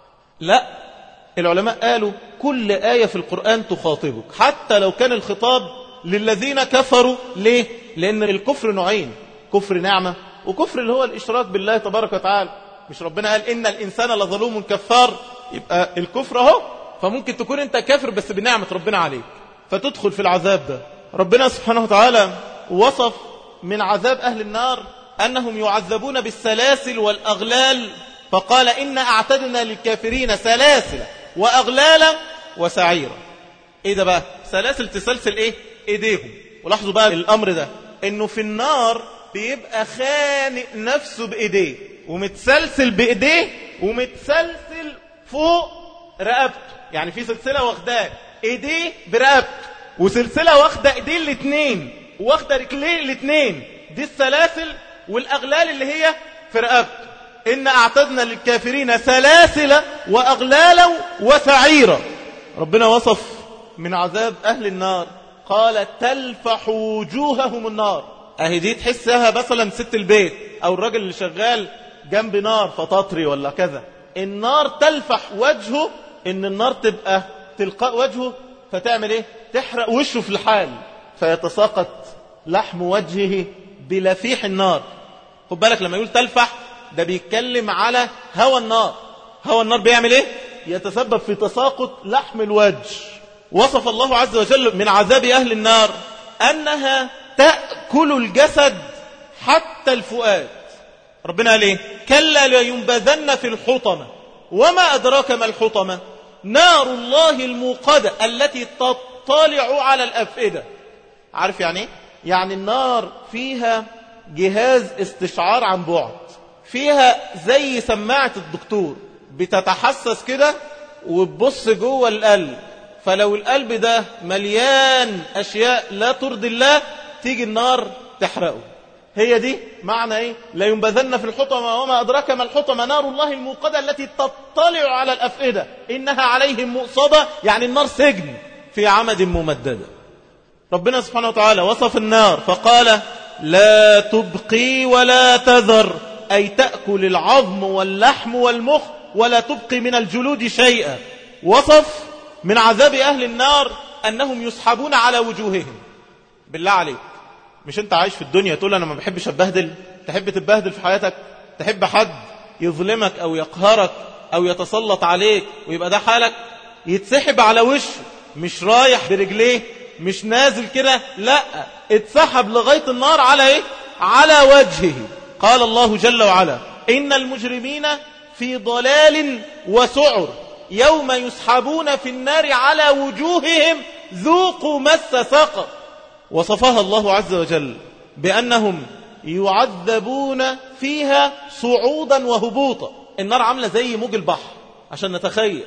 لا العلماء قالوا كل آية في القرآن تخاطبك حتى لو كان الخطاب للذين كفروا ليه؟ لأن الكفر نوعين كفر نعمة وكفر اللي هو الإشراك بالله تبارك وتعالى مش ربنا قال إن الإنسان لظلوم كفار يبقى الكفر اهو فممكن تكون أنت كافر بس بنعمة ربنا عليك فتدخل في العذاب ده ربنا سبحانه وتعالى وصف من عذاب أهل النار أنهم يعذبون بالسلاسل والأغلال فقال إن أعتدنا للكافرين سلاسل وأغلالا وسعيرا إيه ده بقى سلاسل تسلسل إيه إيديهم ولاحظوا بقى الأمر ده إنه في النار بيبقى خانق نفسه بإيديه ومتسلسل بإيديه ومتسلسل فوق رقبته يعني في سلسلة واخداه إيديه برقبته وسلسلة واخدة إيديه الاتنين واخدة رجليه الاتنين دي السلاسل والأغلال اللي هي في رقبته إن أعتدنا للكافرين سلاسل وأغلالا وسعيرا ربنا وصف من عذاب أهل النار قال تلفح وجوههم النار أهي دي تحسها مثلا ست البيت أو الراجل اللي شغال جنب نار فطاطري ولا كذا النار تلفح وجهه إن النار تبقى تلقاء وجهه فتعمل إيه تحرق وشه في الحال فيتساقط لحم وجهه بلفيح النار خد بالك لما يقول تلفح ده بيتكلم على هوى النار هوى النار بيعمل ايه يتسبب في تساقط لحم الوجه وصف الله عز وجل من عذاب أهل النار أنها تأكل الجسد حتى الفؤاد ربنا قال ايه كلا لينبذن في الحطمة وما أدراك ما الحطمة نار الله الموقدة التي تطلع على الأفئدة عارف يعني ايه يعني النار فيها جهاز استشعار عن بعد فيها زي سماعة الدكتور بتتحسس كده وتبص جوه القلب فلو القلب ده مليان أشياء لا ترضي الله تيجي النار تحرقه هي دي معنى ايه لا ينبذن في الحطمة وما أدراك ما الحطمة نار الله الموقدة التي تطلع على الأفئدة إنها عليهم مؤصدة يعني النار سجن في عمد ممددة ربنا سبحانه وتعالى وصف النار فقال لا تبقي ولا تذر أي تأكل العظم واللحم والمخ ولا تبقي من الجلود شيئا وصف من عذاب أهل النار أنهم يسحبون على وجوههم بالله عليك مش انت عايش في الدنيا تقول انا ما بحبش اتبهدل تحب تتبهدل في حياتك تحب حد يظلمك او يقهرك او يتسلط عليك ويبقى ده حالك يتسحب على وشه مش رايح برجليه مش نازل كده لا اتسحب لغاية النار على ايه على وجهه قال الله جل وعلا ان المجرمين في ضلال وسعر يوم يسحبون في النار على وجوههم ذوقوا مس سقر وصفها الله عز وجل بأنهم يعذبون فيها صعودا وهبوطا النار عاملة زي موج البحر عشان نتخيل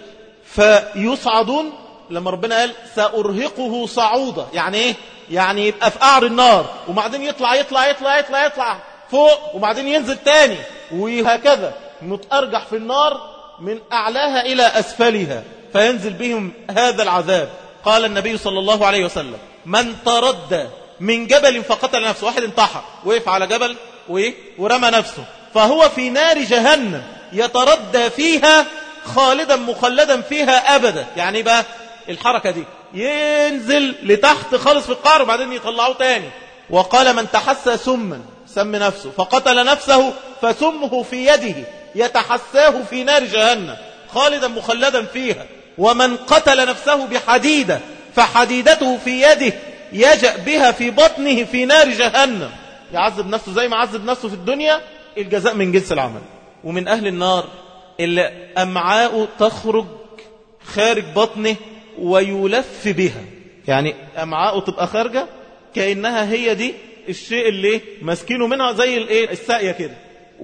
فيصعدون لما ربنا قال سأرهقه صعودا يعني ايه يعني يبقى في قعر النار وبعدين يطلع يطلع يطلع يطلع يطلع فوق وبعدين ينزل تاني وهكذا متأرجح في النار من أعلاها إلى أسفلها فينزل بهم هذا العذاب قال النبي صلى الله عليه وسلم من تردى من جبل فقتل نفسه واحد انتحر وقف على جبل وإيه؟ ورمى نفسه فهو في نار جهنم يتردى فيها خالدا مخلدا فيها أبدا يعني بقى الحركة دي ينزل لتحت خالص في القعر وبعدين يطلعوه تاني وقال من تحسى سما سم نفسه فقتل نفسه فسمه في يده يتحساه في نار جهنم خالدا مخلدا فيها ومن قتل نفسه بحديدة فحديدته في يده يجأ بها في بطنه في نار جهنم يعذب نفسه زي ما عذب نفسه في الدنيا الجزاء من جنس العمل ومن أهل النار اللي أمعاءه تخرج خارج بطنه ويلف بها يعني أمعاءه تبقى خارجة كأنها هي دي الشيء اللي ماسكينه منها زي الايه الساقية كده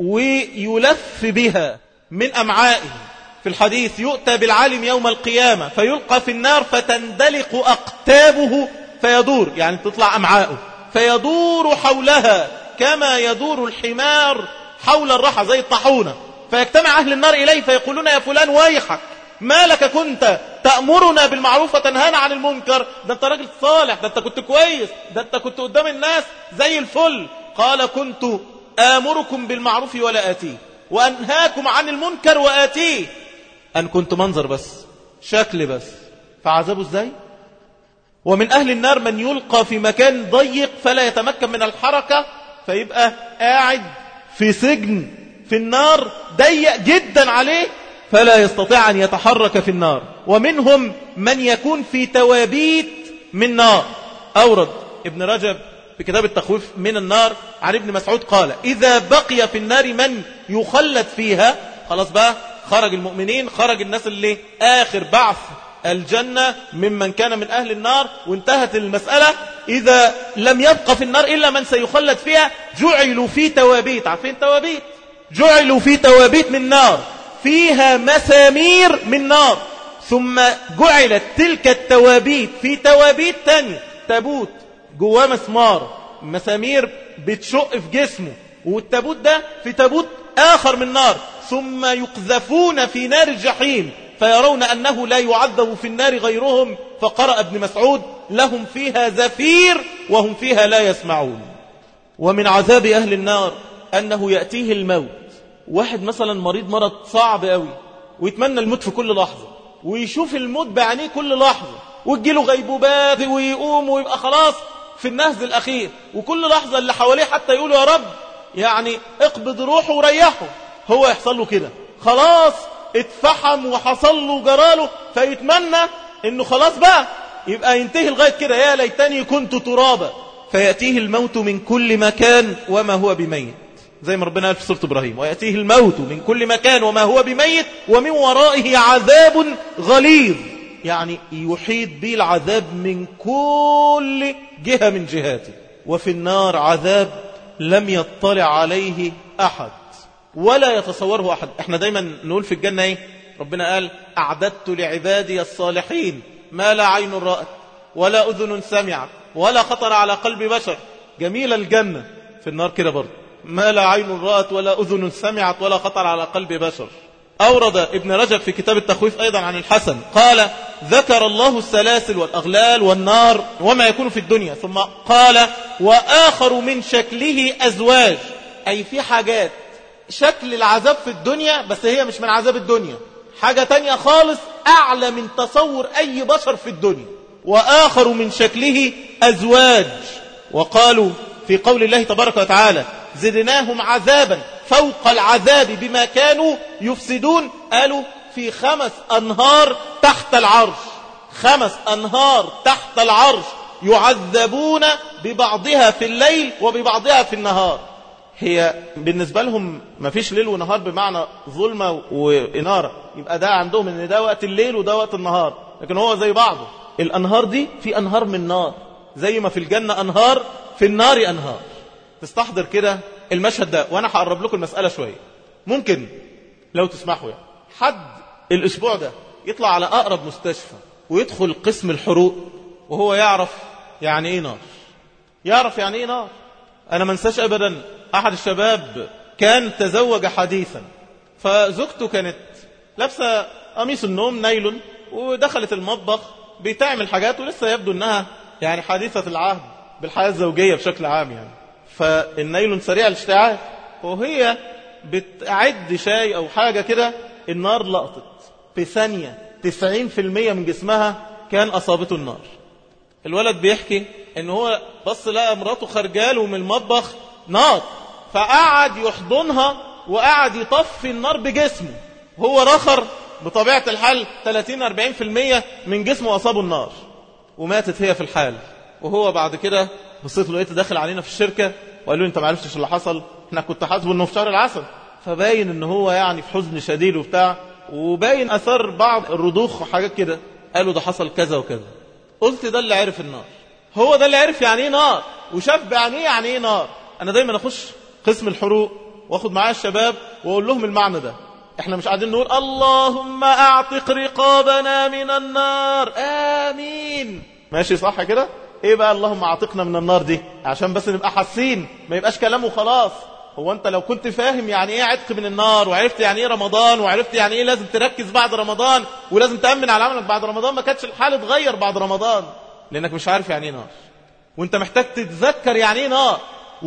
ويلف بها من أمعائه في الحديث يؤتى بالعالم يوم القيامة فيلقى في النار فتندلق أقتابه فيدور يعني تطلع أمعاؤه فيدور حولها كما يدور الحمار حول الرحى زي الطاحونة فيجتمع أهل النار إليه فيقولون يا فلان ويحك ما لك كنت تأمرنا بالمعروف وتنهانا عن المنكر ده انت راجل صالح ده انت كنت كويس ده انت كنت قدام الناس زي الفل قال كنت آمركم بالمعروف ولا آتيه وأنهاكم عن المنكر وآتيه أن كنت منظر بس شكل بس فعذبوا ازاي ومن أهل النار من يلقى في مكان ضيق فلا يتمكن من الحركة فيبقى قاعد في سجن في النار ضيق جدا عليه فلا يستطيع أن يتحرك في النار ومنهم من يكون في توابيت من نار أورد ابن رجب في كتاب التخويف من النار عن ابن مسعود قال إذا بقي في النار من يخلد فيها خلاص بقى خرج المؤمنين خرج الناس اللي آخر بعث الجنة ممن كان من أهل النار وانتهت المسألة إذا لم يبقى في النار إلا من سيخلد فيها جعلوا في توابيت عارفين توابيت جعلوا في توابيت من نار فيها مسامير من نار ثم جعلت تلك التوابيت في توابيت تانية تابوت جواه مسمار مسامير بتشق في جسمه والتابوت ده في تابوت آخر من نار ثم يقذفون في نار الجحيم فيرون أنه لا يعذب في النار غيرهم فقرأ ابن مسعود لهم فيها زفير وهم فيها لا يسمعون ومن عذاب أهل النار أنه يأتيه الموت واحد مثلا مريض مرض صعب قوي ويتمنى الموت في كل لحظة ويشوف الموت بعينيه كل لحظة وتجيله غيبوبات ويقوم ويبقى خلاص في النهز الأخير وكل لحظة اللي حواليه حتى يقولوا يا رب يعني اقبض روحه وريحه هو يحصل له كده خلاص اتفحم وحصل له جراله فيتمنى انه خلاص بقى يبقى ينتهي لغاية كده يا ليتني كنت ترابا فيأتيه الموت من كل مكان وما هو بميت زي ما ربنا قال في سورة إبراهيم ويأتيه الموت من كل مكان وما هو بميت ومن ورائه عذاب غليظ يعني يحيط به العذاب من كل جهة من جهاته وفي النار عذاب لم يطلع عليه أحد ولا يتصوره أحد احنا دايما نقول في الجنة ايه ربنا قال أعددت لعبادي الصالحين ما لا عين رأت ولا أذن سمعت ولا خطر على قلب بشر جميل الجنة في النار كده برضه ما لا عين رأت ولا أذن سمعت ولا خطر على قلب بشر أورد ابن رجب في كتاب التخويف أيضا عن الحسن قال ذكر الله السلاسل والأغلال والنار وما يكون في الدنيا ثم قال وآخر من شكله أزواج أي في حاجات شكل العذاب في الدنيا بس هي مش من عذاب الدنيا حاجة تانية خالص أعلى من تصور أي بشر في الدنيا وآخر من شكله أزواج وقالوا في قول الله تبارك وتعالى زدناهم عذابا فوق العذاب بما كانوا يفسدون قالوا في خمس أنهار تحت العرش خمس أنهار تحت العرش يعذبون ببعضها في الليل وببعضها في النهار هي بالنسبة لهم ما فيش ليل ونهار بمعنى ظلمة وإنارة يبقى ده عندهم ان ده وقت الليل وده وقت النهار لكن هو زي بعضه الأنهار دي في أنهار من نار زي ما في الجنة أنهار في النار أنهار تستحضر كده المشهد ده وأنا هقرب لكم المسألة شوية ممكن لو تسمحوا يعني حد الأسبوع ده يطلع على أقرب مستشفى ويدخل قسم الحروق وهو يعرف يعني إيه نار يعرف يعني إيه نار أنا ما انساش أبدا أحد الشباب كان تزوج حديثا فزوجته كانت لابسة قميص النوم نايلون ودخلت المطبخ بتعمل حاجات ولسه يبدو أنها يعني حديثة العهد بالحياة الزوجية بشكل عام يعني فالنايلون سريع الاشتعال وهي بتعد شاي أو حاجة كده النار لقطت في ثانية 90% من جسمها كان أصابته النار الولد بيحكي ان هو بص لقى مراته خرجاله من المطبخ نار فقعد يحضنها وقعد يطفي النار بجسمه هو رخر بطبيعة الحال 30-40% من جسمه أصابه النار وماتت هي في الحال وهو بعد كده بصيت لقيته داخل علينا في الشركة وقال له انت ما عرفتش اللي حصل احنا كنت حاسبه انه في شهر العسل فباين ان هو يعني في حزن شديد وبتاع وباين اثر بعض الرضوخ وحاجات كده قالوا ده حصل كذا وكذا قلت ده اللي عرف النار هو ده اللي عرف يعني ايه نار وشاف بعينيه يعني ايه نار انا دايما اخش قسم الحروق واخد معايا الشباب واقول لهم المعنى ده احنا مش قاعدين نقول اللهم اعتق رقابنا من النار امين ماشي صح كده ايه بقى اللهم اعتقنا من النار دي عشان بس نبقى حاسين ما يبقاش كلامه خلاص هو انت لو كنت فاهم يعني ايه عتق من النار وعرفت يعني ايه رمضان وعرفت يعني ايه لازم تركز بعد رمضان ولازم تأمن على عملك بعد رمضان ما كانتش الحال اتغير بعد رمضان لانك مش عارف يعني ايه نار وانت محتاج تتذكر يعني ايه نار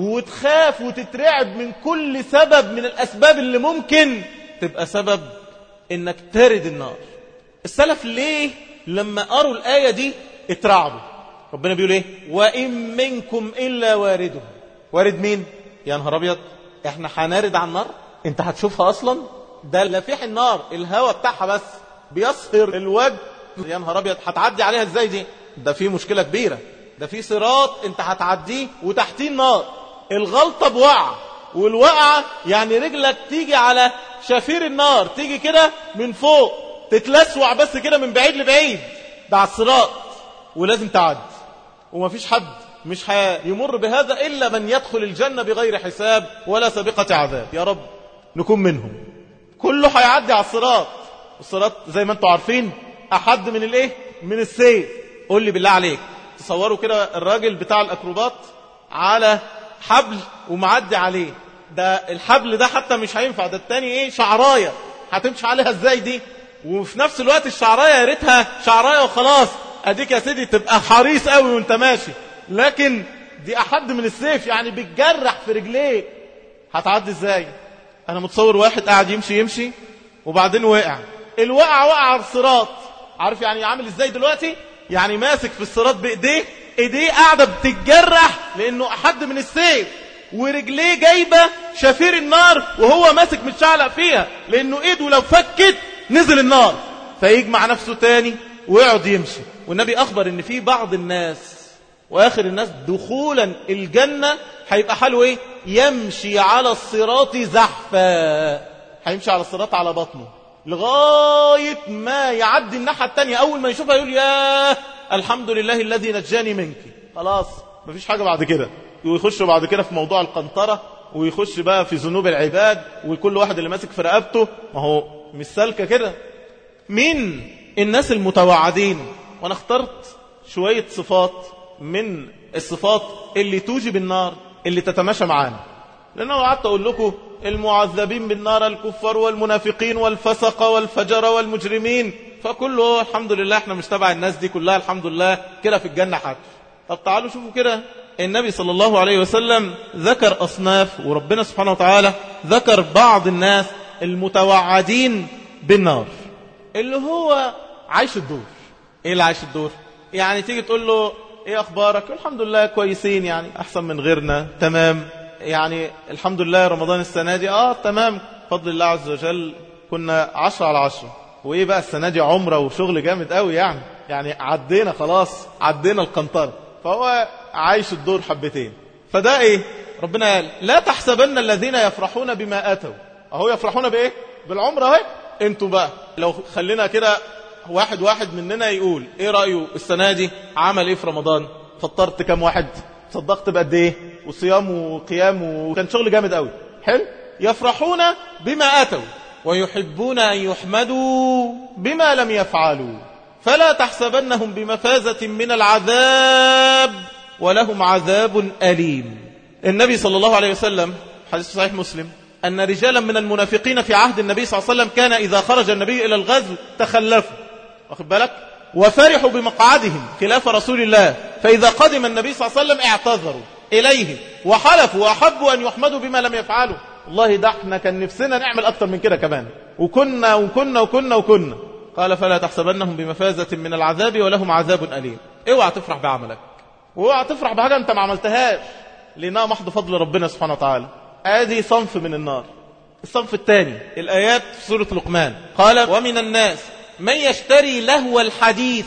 وتخاف وتترعب من كل سبب من الاسباب اللي ممكن تبقى سبب انك ترد النار السلف ليه لما قروا الآية دي اترعبوا ربنا بيقول ايه وإن منكم إلا وارده وارد مين يا نهار أبيض احنا هنرد على النار انت هتشوفها أصلا ده لفيح النار الهواء بتاعها بس بيصهر الوجه يا نهار أبيض هتعدي عليها ازاي دي ده في مشكلة كبيرة ده في صراط انت هتعديه وتحتيه النار الغلطة بوقعة والوقعة يعني رجلك تيجي على شفير النار تيجي كده من فوق تتلسوع بس كده من بعيد لبعيد ده على الصراط ولازم تعدي ومفيش حد مش هيمر بهذا إلا من يدخل الجنة بغير حساب ولا سابقة عذاب يا رب نكون منهم كله هيعدي على الصراط الصراط زي ما انتم عارفين أحد من الايه من السيف قول لي بالله عليك تصوروا كده الراجل بتاع الأكروبات على حبل ومعدي عليه ده الحبل ده حتى مش هينفع ده التاني ايه شعراية هتمشي عليها ازاي دي وفي نفس الوقت الشعراية يا ريتها شعراية وخلاص اديك يا سيدي تبقى حريص قوي وانت ماشي لكن دي احد من السيف يعني بتجرح في رجليه هتعدي ازاي انا متصور واحد قاعد يمشي يمشي وبعدين وقع الوقع وقع على الصراط عارف يعني عامل ازاي دلوقتي يعني ماسك في الصراط بايديه ايديه قاعده بتتجرح لانه حد من السيف ورجليه جايبه شفير النار وهو ماسك متشعلق فيها لانه ايده لو فكت نزل النار فيجمع نفسه تاني ويقعد يمشي والنبي اخبر ان في بعض الناس واخر الناس دخولا الجنه هيبقى حاله ايه يمشي على الصراط زحفا هيمشي على الصراط على بطنه لغايه ما يعدي الناحيه الثانيه اول ما يشوفها يقول يا الحمد لله الذي نجاني منك خلاص مفيش حاجه بعد كده ويخش بعد كده في موضوع القنطره ويخش بقى في ذنوب العباد وكل واحد اللي ماسك في رقبته ما هو مش سالكه كده مين الناس المتوعدين وانا اخترت شويه صفات من الصفات اللي توجب النار اللي تتماشى معانا لأنه قعدت أقول لكم المعذبين بالنار الكفار والمنافقين والفسق والفجر والمجرمين فكله الحمد لله احنا مش تبع الناس دي كلها الحمد لله كده في الجنة حتى طب تعالوا شوفوا كده النبي صلى الله عليه وسلم ذكر أصناف وربنا سبحانه وتعالى ذكر بعض الناس المتوعدين بالنار اللي هو عايش الدور ايه اللي عايش الدور يعني تيجي تقول له ايه اخبارك الحمد لله كويسين يعني احسن من غيرنا تمام يعني الحمد لله رمضان السنة دي اه تمام فضل الله عز وجل كنا عشرة على عشرة وايه بقى السنة دي عمرة وشغل جامد قوي يعني يعني عدينا خلاص عدينا القنطرة فهو عايش الدور حبتين فده ايه ربنا قال لا تحسبن الذين يفرحون بما اتوا اهو يفرحون بايه بالعمرة اهي انتوا بقى لو خلينا كده واحد واحد مننا يقول ايه رأيه السنة دي عمل ايه في رمضان فطرت كام واحد صدقت بقد ايه وصيام وقيام وكان شغل جامد قوي حلو يفرحون بما اتوا ويحبون ان يحمدوا بما لم يفعلوا فلا تحسبنهم بمفازة من العذاب ولهم عذاب أليم النبي صلى الله عليه وسلم حديث صحيح مسلم أن رجالا من المنافقين في عهد النبي صلى الله عليه وسلم كان إذا خرج النبي إلى الغزو تخلفوا واخد بالك وفرحوا بمقعدهم خلاف رسول الله فإذا قدم النبي صلى الله عليه وسلم اعتذروا إليه وحلفوا وأحبوا أن يحمدوا بما لم يفعلوا والله ده احنا كان نفسنا نعمل أكتر من كده كمان وكنا وكنا وكنا وكنا قال فلا تحسبنهم بمفازة من العذاب ولهم عذاب أليم اوعى تفرح بعملك واوعى تفرح بحاجة انت ما عملتهاش لأنها محض فضل ربنا سبحانه وتعالى ادي صنف من النار الصنف الثاني الآيات في سورة لقمان قال ومن الناس من يشتري لهو الحديث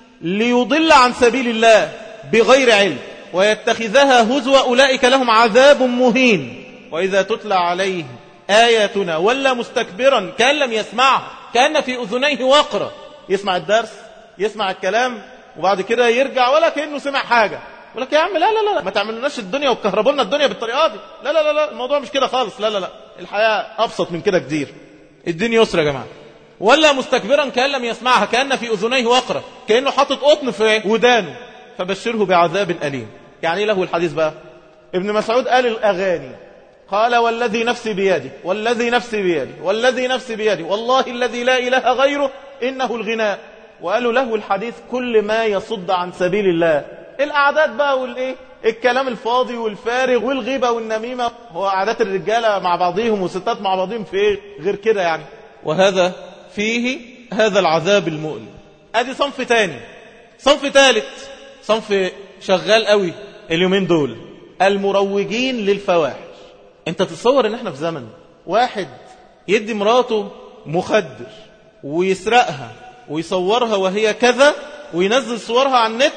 ليضل عن سبيل الله بغير علم ويتخذها هزوا أولئك لهم عذاب مهين وإذا تتلى عليه آياتنا ولا مستكبرا كان لم يسمعها كان في أذنيه وقرا يسمع الدرس يسمع الكلام وبعد كده يرجع ولا كأنه سمع حاجة يقول لك يا عم لا لا لا ما تعملناش الدنيا وتكهربوا لنا الدنيا بالطريقه دي لا لا لا لا الموضوع مش كده خالص لا لا لا الحياه ابسط من كده كتير الدين يسر يا جماعه ولا مستكبرا كان لم يسمعها كان في اذنيه وقرا كانه حاطط قطن في ودانه فبشره بعذاب اليم يعني ايه له الحديث بقى ابن مسعود قال الاغاني قال والذي نفسي بيده والذي نفسي بيده والذي نفسي بيده والله الذي لا اله غيره انه الغناء وقالوا له الحديث كل ما يصد عن سبيل الله القعدات بقى والايه الكلام الفاضي والفارغ والغيبة والنميمة هو قعدات الرجالة مع بعضهم والستات مع بعضهم في ايه غير كده يعني وهذا فيه هذا العذاب المؤلم ادي صنف تاني صنف ثالث صنف شغال قوي اليومين دول المروجين للفواحش انت تتصور ان احنا في زمن واحد يدي مراته مخدر ويسرقها ويصورها وهي كذا وينزل صورها على النت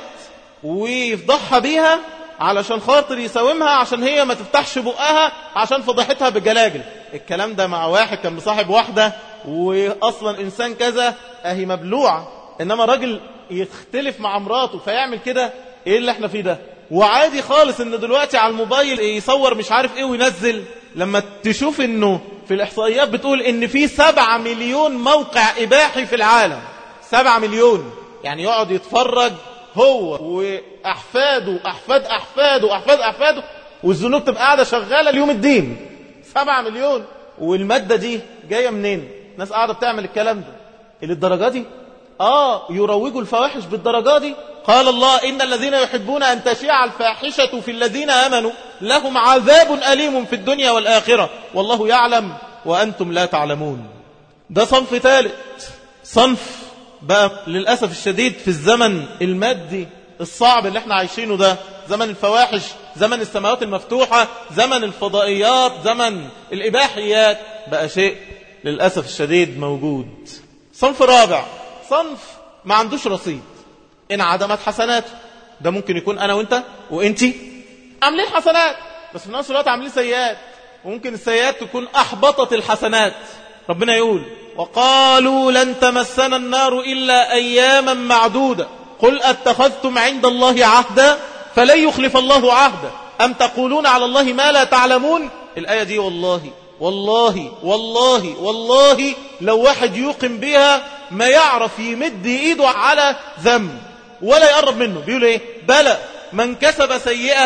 ويفضحها بيها علشان خاطر يساومها عشان هي ما تفتحش بقها عشان فضحتها بجلاجل الكلام ده مع واحد كان مصاحب واحدة واصلا انسان كذا اهي مبلوعة انما راجل يختلف مع مراته فيعمل كده ايه اللي احنا فيه ده وعادي خالص ان دلوقتي على الموبايل يصور مش عارف ايه وينزل لما تشوف انه في الاحصائيات بتقول ان في سبعة مليون موقع اباحي في العالم سبعة مليون يعني يقعد يتفرج هو واحفاده احفاد احفاده واحفاد احفاده والذنوب تبقى قاعده شغاله ليوم الدين سبعة مليون والماده دي جايه منين ناس قاعده بتعمل الكلام ده للدرجه دي اه يروجوا الفواحش بالدرجه دي قال الله ان الذين يحبون ان تشيع الفاحشه في الذين امنوا لهم عذاب اليم في الدنيا والاخره والله يعلم وانتم لا تعلمون ده صنف ثالث صنف بقى للأسف الشديد في الزمن المادي الصعب اللي احنا عايشينه ده زمن الفواحش زمن السماوات المفتوحة زمن الفضائيات زمن الإباحيات بقى شيء للأسف الشديد موجود صنف رابع صنف ما عندوش رصيد إن عدمت حسناته ده ممكن يكون أنا وإنت وإنتي عاملين حسنات بس في نفس الوقت عاملين سيئات وممكن السيئات تكون أحبطت الحسنات ربنا يقول وقالوا لن تمسنا النار إلا أياما معدودة قل أتخذتم عند الله عهدا فلن يخلف الله عهدا أم تقولون على الله ما لا تعلمون الآية دي والله والله والله والله لو واحد يوقن بها ما يعرف يمد ايده على ذنب ولا يقرب منه بيقول ايه بلى من كسب سيئة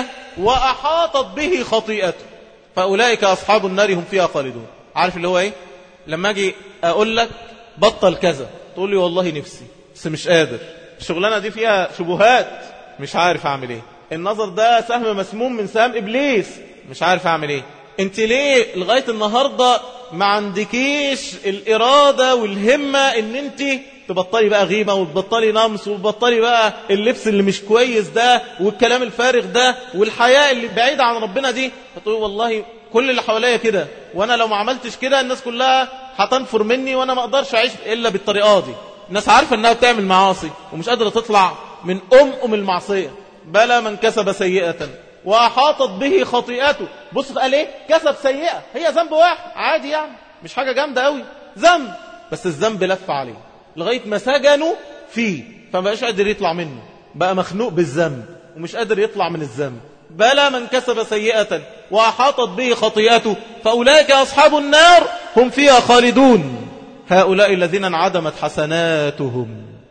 وأحاطت به خطيئته فأولئك أصحاب النار هم فيها خالدون عارف اللي هو ايه لما اجي اقول لك بطل كذا تقول لي والله نفسي بس مش قادر الشغلانة دي فيها شبهات مش عارف اعمل ايه النظر ده سهم مسموم من سهم ابليس مش عارف اعمل ايه انت ليه لغاية النهاردة ما عندكيش الارادة والهمة ان انت تبطلي بقى غيبة وتبطلي نمس وتبطلي بقى اللبس اللي مش كويس ده والكلام الفارغ ده والحياة اللي بعيدة عن ربنا دي فتقول والله كل اللي حواليا كده وانا لو ما عملتش كده الناس كلها هتنفر مني وانا ما اقدرش اعيش الا بالطريقه دي الناس عارفه انها بتعمل معاصي ومش قادره تطلع من ام ام المعصيه بلى من كسب سيئه واحاطت به خطيئته بص قال ايه كسب سيئه هي ذنب واحد عادي يعني مش حاجه جامده قوي ذنب بس الذنب لف عليه لغايه ما سجنوا فيه فما بقاش قادر يطلع منه بقى مخنوق بالذنب ومش قادر يطلع من الذنب بلى من كسب سيئة وأحاطت به خطيئته فأولئك أصحاب النار هم فيها خالدون هؤلاء الذين انعدمت حسناتهم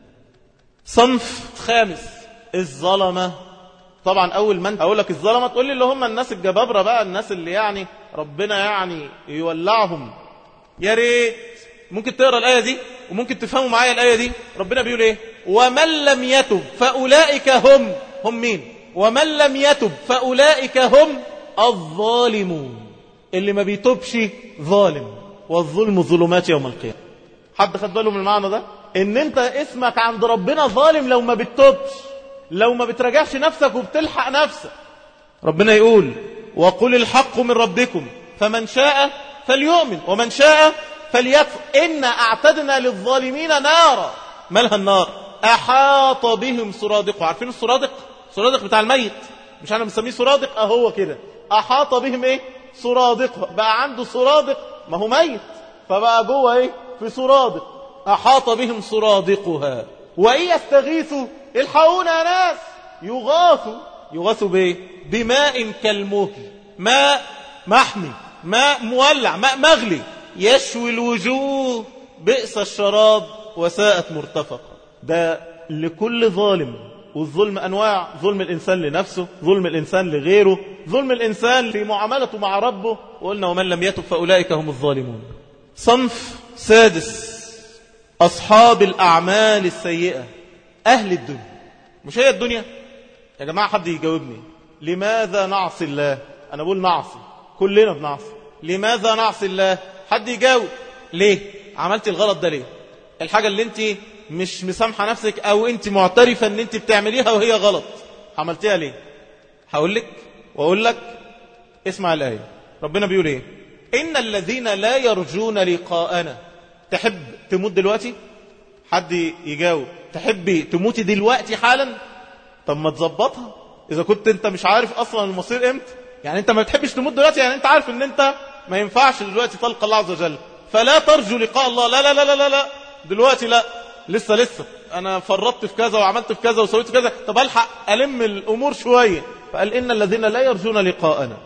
صنف خامس الظلمة طبعا أول من أقول لك الظلمة تقول لي اللي هم الناس الجبابرة بقى الناس اللي يعني ربنا يعني يولعهم يا ريت ممكن تقرأ الآية دي وممكن تفهموا معايا الآية دي ربنا بيقول إيه ومن لم يتب فأولئك هم هم مين ومن لم يتب فأولئك هم الظالمون اللي ما بيتوبش ظالم والظلم ظلمات يوم القيامة حد خد باله من المعنى ده ان انت اسمك عند ربنا ظالم لو ما بتتوبش لو ما بتراجعش نفسك وبتلحق نفسك ربنا يقول وقل الحق من ربكم فمن شاء فليؤمن ومن شاء فليكفر إنا أعتدنا للظالمين نارا مالها النار أحاط بهم سرادقها عارفين السرادق سرادق بتاع الميت مش انا بنسميه سرادق اهو كده احاط بهم ايه سرادق بقى عنده سرادق ما هو ميت فبقى جوه ايه في سرادق احاط بهم سرادقها وان يستغيثوا الحقونا يا ناس يغاثوا يغاثوا بايه بماء كالمهل ماء محمي ماء مولع ماء مغلي يشوي الوجوه بئس الشراب وساءت مرتفقه ده لكل ظالم والظلم أنواع ظلم الإنسان لنفسه ظلم الإنسان لغيره ظلم الإنسان في معاملته مع ربه وقلنا ومن لم يتب فأولئك هم الظالمون صنف سادس أصحاب الأعمال السيئة أهل الدنيا مش هي الدنيا يا جماعة حد يجاوبني لماذا نعصي الله أنا بقول نعصي كلنا بنعصي لماذا نعصي الله حد يجاوب ليه عملت الغلط ده ليه الحاجة اللي انت مش مسامحة نفسك او انت معترفة ان انت بتعمليها وهي غلط عملتيها ليه هقول لك واقول لك اسمع الآية ربنا بيقول ايه ان الذين لا يرجون لقاءنا تحب تموت دلوقتي حد يجاوب تحبي تموتي دلوقتي حالا طب ما تظبطها اذا كنت انت مش عارف اصلا المصير امتى يعني انت ما بتحبش تموت دلوقتي يعني انت عارف ان انت ما ينفعش دلوقتي تلقى الله عز وجل فلا ترجو لقاء الله لا لا لا لا لا, لا. دلوقتي لا لسه لسه انا فرطت في كذا وعملت في كذا وسويت في كذا طب الحق الم الامور شويه فقال ان الذين لا يرجون لقاءنا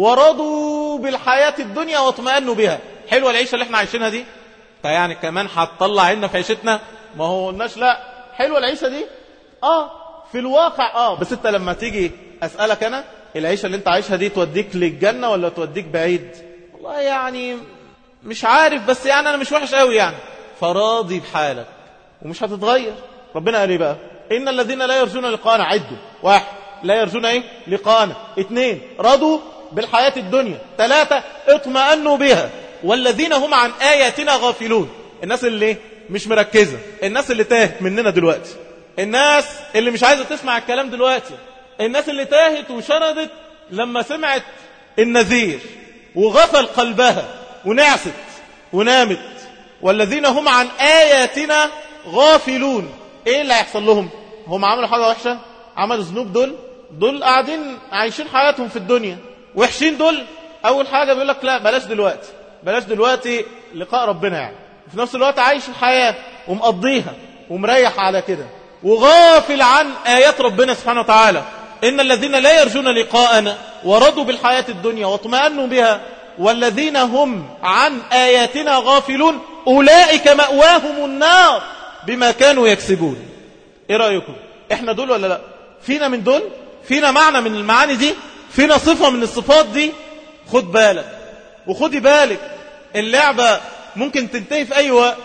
ورضوا بالحياه الدنيا واطمأنوا بها حلوه العيشه اللي احنا عايشينها دي فيعني كمان هتطلع عنا في عيشتنا ما هو قلناش لا حلوه العيشه دي اه في الواقع اه بس انت لما تيجي اسالك انا العيشه اللي انت عايشها دي توديك للجنه ولا توديك بعيد والله يعني مش عارف بس يعني انا مش وحش قوي يعني فراضي بحالك ومش هتتغير ربنا قال ايه بقى ان الذين لا يرجون لقاءنا عدوا واحد لا يرجون ايه لقاءنا اثنين رضوا بالحياة الدنيا ثلاثة اطمأنوا بها والذين هم عن آياتنا غافلون الناس اللي مش مركزة الناس اللي تاهت مننا دلوقتي الناس اللي مش عايزة تسمع الكلام دلوقتي الناس اللي تاهت وشردت لما سمعت النذير وغفل قلبها ونعست ونامت والذين هم عن آياتنا غافلون ايه اللي هيحصل لهم هم عملوا حاجة وحشة عملوا ذنوب دول دول قاعدين عايشين حياتهم في الدنيا وحشين دول اول حاجة بيقول لك لا بلاش دلوقتي بلاش دلوقتي لقاء ربنا يعني وفي نفس الوقت عايش الحياة ومقضيها ومريح على كده وغافل عن آيات ربنا سبحانه وتعالى إن الذين لا يرجون لقاءنا ورضوا بالحياة الدنيا واطمأنوا بها والذين هم عن آياتنا غافلون أولئك مأواهم النار بما كانوا يكسبون إيه رأيكم إحنا دول ولا لا فينا من دول فينا معنى من المعاني دي فينا صفة من الصفات دي خد بالك وخدي بالك اللعبة ممكن تنتهي في أي وقت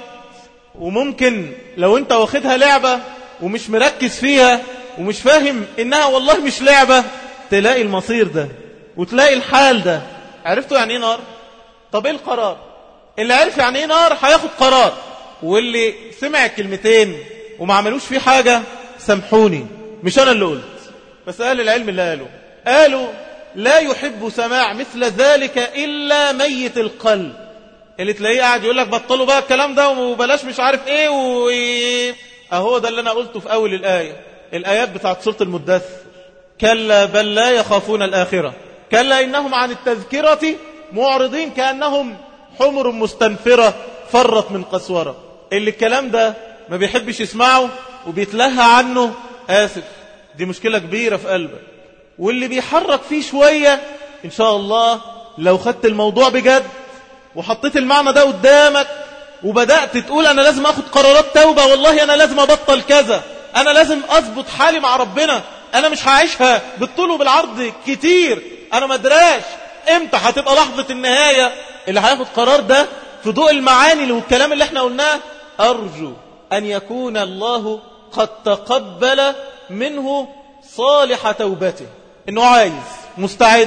وممكن لو انت واخدها لعبة ومش مركز فيها ومش فاهم انها والله مش لعبة تلاقي المصير ده وتلاقي الحال ده عرفتوا يعني ايه نار طب ايه القرار اللي عرف يعني ايه نار هياخد قرار واللي سمع الكلمتين وما عملوش فيه حاجة سامحوني مش انا اللي قلت بس قال العلم اللي قالوا قالوا لا يحب سماع مثل ذلك إلا ميت القلب اللي تلاقيه قاعد يقول لك بطلوا بقى الكلام ده وبلاش مش عارف ايه و... اهو ده اللي انا قلته في اول الآية الآيات بتاعت سورة المدثر كلا بل لا يخافون الآخرة كلا إنهم عن التذكرة معرضين كأنهم حمر مستنفرة فرت من قسورة اللي الكلام ده ما بيحبش يسمعه وبيتلهى عنه آسف دي مشكلة كبيرة في قلبك واللي بيحرك فيه شوية إن شاء الله لو خدت الموضوع بجد وحطيت المعنى ده قدامك وبدأت تقول أنا لازم أخد قرارات توبة والله أنا لازم أبطل كذا أنا لازم أضبط حالي مع ربنا أنا مش هعيشها بالطول وبالعرض كتير أنا مدراش إمتى هتبقى لحظة النهاية اللي هياخد قرار ده في ضوء المعاني والكلام اللي احنا قلناه أرجو أن يكون الله قد تقبل منه صالح توبته انه عايز مستعد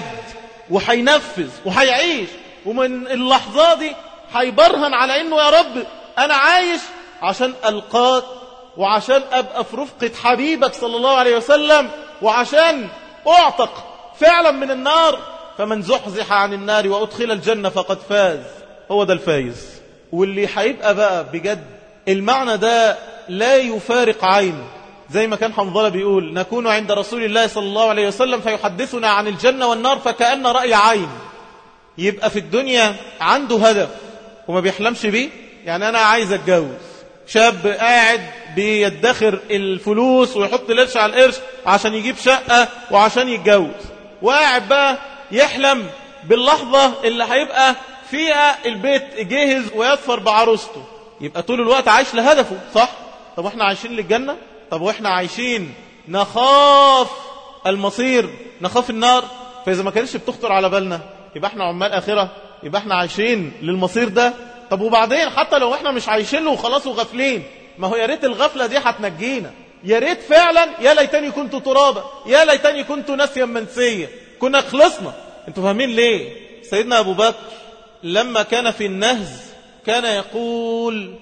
وهينفذ وهيعيش ومن اللحظة دي هيبرهن على انه يا رب انا عايش عشان القاك وعشان ابقى في رفقة حبيبك صلى الله عليه وسلم وعشان اعتق فعلا من النار فمن زحزح عن النار وادخل الجنة فقد فاز هو ده الفايز واللي هيبقى بقى بجد المعنى ده لا يفارق عينه زي ما كان حنظلة بيقول نكون عند رسول الله صلى الله عليه وسلم فيحدثنا عن الجنة والنار فكأن رأي عين يبقى في الدنيا عنده هدف وما بيحلمش بيه يعني أنا عايز أتجوز شاب قاعد بيدخر الفلوس ويحط القرش على القرش عشان يجيب شقة وعشان يتجوز وقاعد بقى يحلم باللحظة اللي هيبقى فيها البيت جاهز ويظفر بعروسته يبقى طول الوقت عايش لهدفه صح؟ طب احنا عايشين للجنة؟ طب واحنا عايشين نخاف المصير نخاف النار فإذا ما كانش بتخطر على بالنا يبقى احنا عمال آخرة يبقى احنا عايشين للمصير ده طب وبعدين حتى لو احنا مش عايشين له وخلاص وغافلين ما هو يا ريت الغفلة دي هتنجينا يا ريت فعلا يا ليتني كنت ترابا يا ليتني كنت ناسيا منسيا كنا خلصنا انتوا فاهمين ليه سيدنا أبو بكر لما كان في النهز كان يقول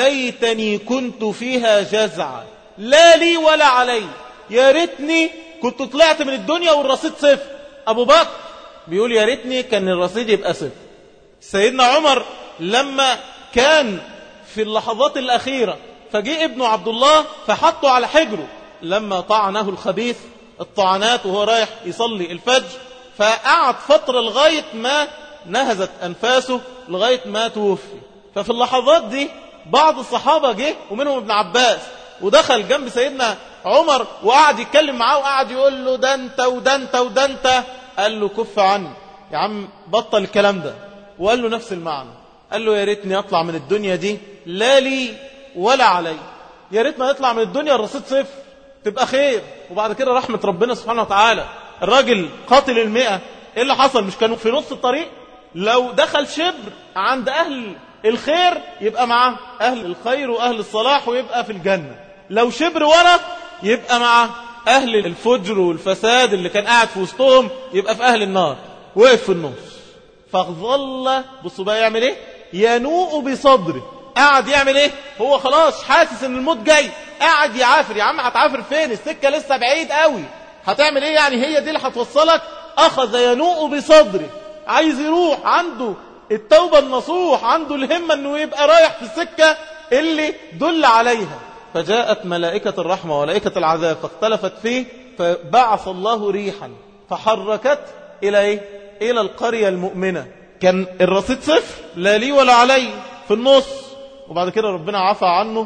ليتني كنت فيها جزعا لا لي ولا علي يا ريتني كنت طلعت من الدنيا والرصيد صفر أبو بكر بيقول يا ريتني كان الرصيد يبقى صفر سيدنا عمر لما كان في اللحظات الأخيرة فجاء ابنه عبد الله فحطه على حجره لما طعنه الخبيث الطعنات وهو رايح يصلي الفجر فقعد فترة لغاية ما نهزت أنفاسه لغاية ما توفي ففي اللحظات دي بعض الصحابة جه ومنهم ابن عباس ودخل جنب سيدنا عمر وقعد يتكلم معاه وقعد يقول له ده انت وده انت وده انت قال له كف عني يا عم بطل الكلام ده وقال له نفس المعنى قال له يا ريتني اطلع من الدنيا دي لا لي ولا علي يا ريت ما يطلع من الدنيا الرصيد صفر تبقى خير وبعد كده رحمة ربنا سبحانه وتعالى الراجل قاتل المئة ايه اللي حصل مش كانوا في نص الطريق لو دخل شبر عند اهل الخير يبقى معاه اهل الخير واهل الصلاح ويبقى في الجنة لو شبر ورا يبقى مع اهل الفجر والفساد اللي كان قاعد في وسطهم يبقى في اهل النار وقف في النص فظل بصوا بقى يعمل ايه ينوء بصدره قاعد يعمل ايه هو خلاص حاسس ان الموت جاي قاعد يعافر يا عم هتعافر فين السكة لسه بعيد قوي هتعمل ايه يعني هي دي اللي هتوصلك اخذ ينوء بصدره عايز يروح عنده التوبة النصوح عنده الهمة انه يبقى رايح في السكة اللي دل عليها فجاءت ملائكة الرحمة وملائكة العذاب فاختلفت فيه فبعث الله ريحا فحركت إلى إيه؟ إلى القرية المؤمنة كان الرصيد صفر لا لي ولا علي في النص وبعد كده ربنا عفى عنه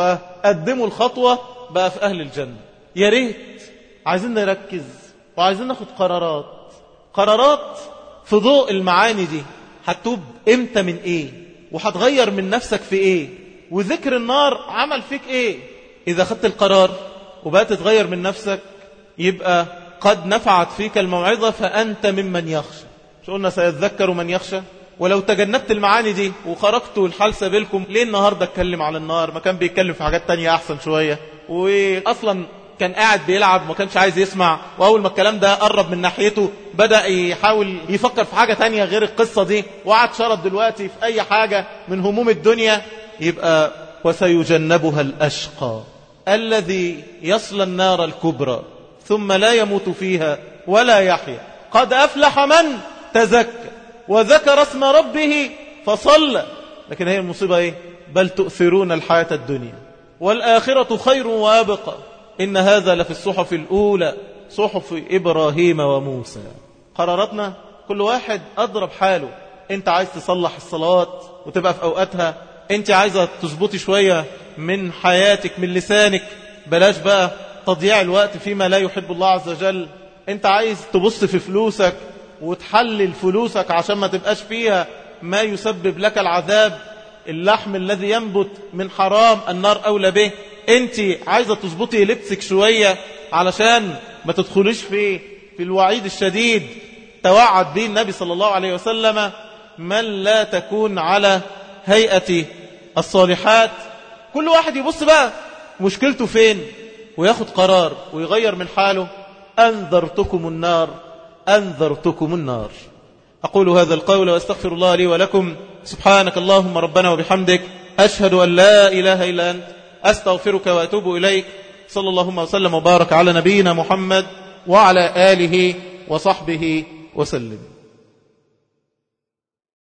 فقدموا الخطوة بقى في أهل الجنة يا ريت عايزين نركز وعايزين ناخد قرارات قرارات في ضوء المعاني دي هتوب امتى من ايه وهتغير من نفسك في ايه وذكر النار عمل فيك ايه اذا خدت القرار وبقت تغير من نفسك يبقى قد نفعت فيك الموعظة فأنت ممن يخشى مش قلنا سيذكر من يخشى ولو تجنبت المعاني دي وخرجتوا الحال سبيلكم ليه النهاردة اتكلم على النار ما كان بيتكلم في حاجات تانية أحسن شوية وأصلا كان قاعد بيلعب ما كانش عايز يسمع وأول ما الكلام ده قرب من ناحيته بدأ يحاول يفكر في حاجة تانية غير القصة دي وقعد شرط دلوقتي في أي حاجة من هموم الدنيا يبقى وسيجنبها الأشقى الذي يصل النار الكبرى ثم لا يموت فيها ولا يحيا قد أفلح من تزكى وذكر اسم ربه فصلى لكن هي المصيبة ايه بل تؤثرون الحياة الدنيا والآخرة خير وابقى إن هذا لفي الصحف الأولى صحف إبراهيم وموسى قراراتنا كل واحد أضرب حاله أنت عايز تصلح الصلوات وتبقى في أوقاتها أنت عايزة تظبطي شوية من حياتك من لسانك بلاش بقى تضييع الوقت فيما لا يحب الله عز وجل أنت عايز تبص في فلوسك وتحلل فلوسك عشان ما تبقاش فيها ما يسبب لك العذاب اللحم الذي ينبت من حرام النار أولى به انت عايزة تظبطي لبسك شوية علشان ما تدخليش في في الوعيد الشديد توعد به النبي صلى الله عليه وسلم من لا تكون على هيئة الصالحات كل واحد يبص بقى مشكلته فين وياخد قرار ويغير من حاله أنذرتكم النار أنذرتكم النار أقول هذا القول وأستغفر الله لي ولكم سبحانك اللهم ربنا وبحمدك أشهد أن لا إله إلا أنت أستغفرك وأتوب إليك صلى الله وسلم وبارك على نبينا محمد وعلى آله وصحبه وسلم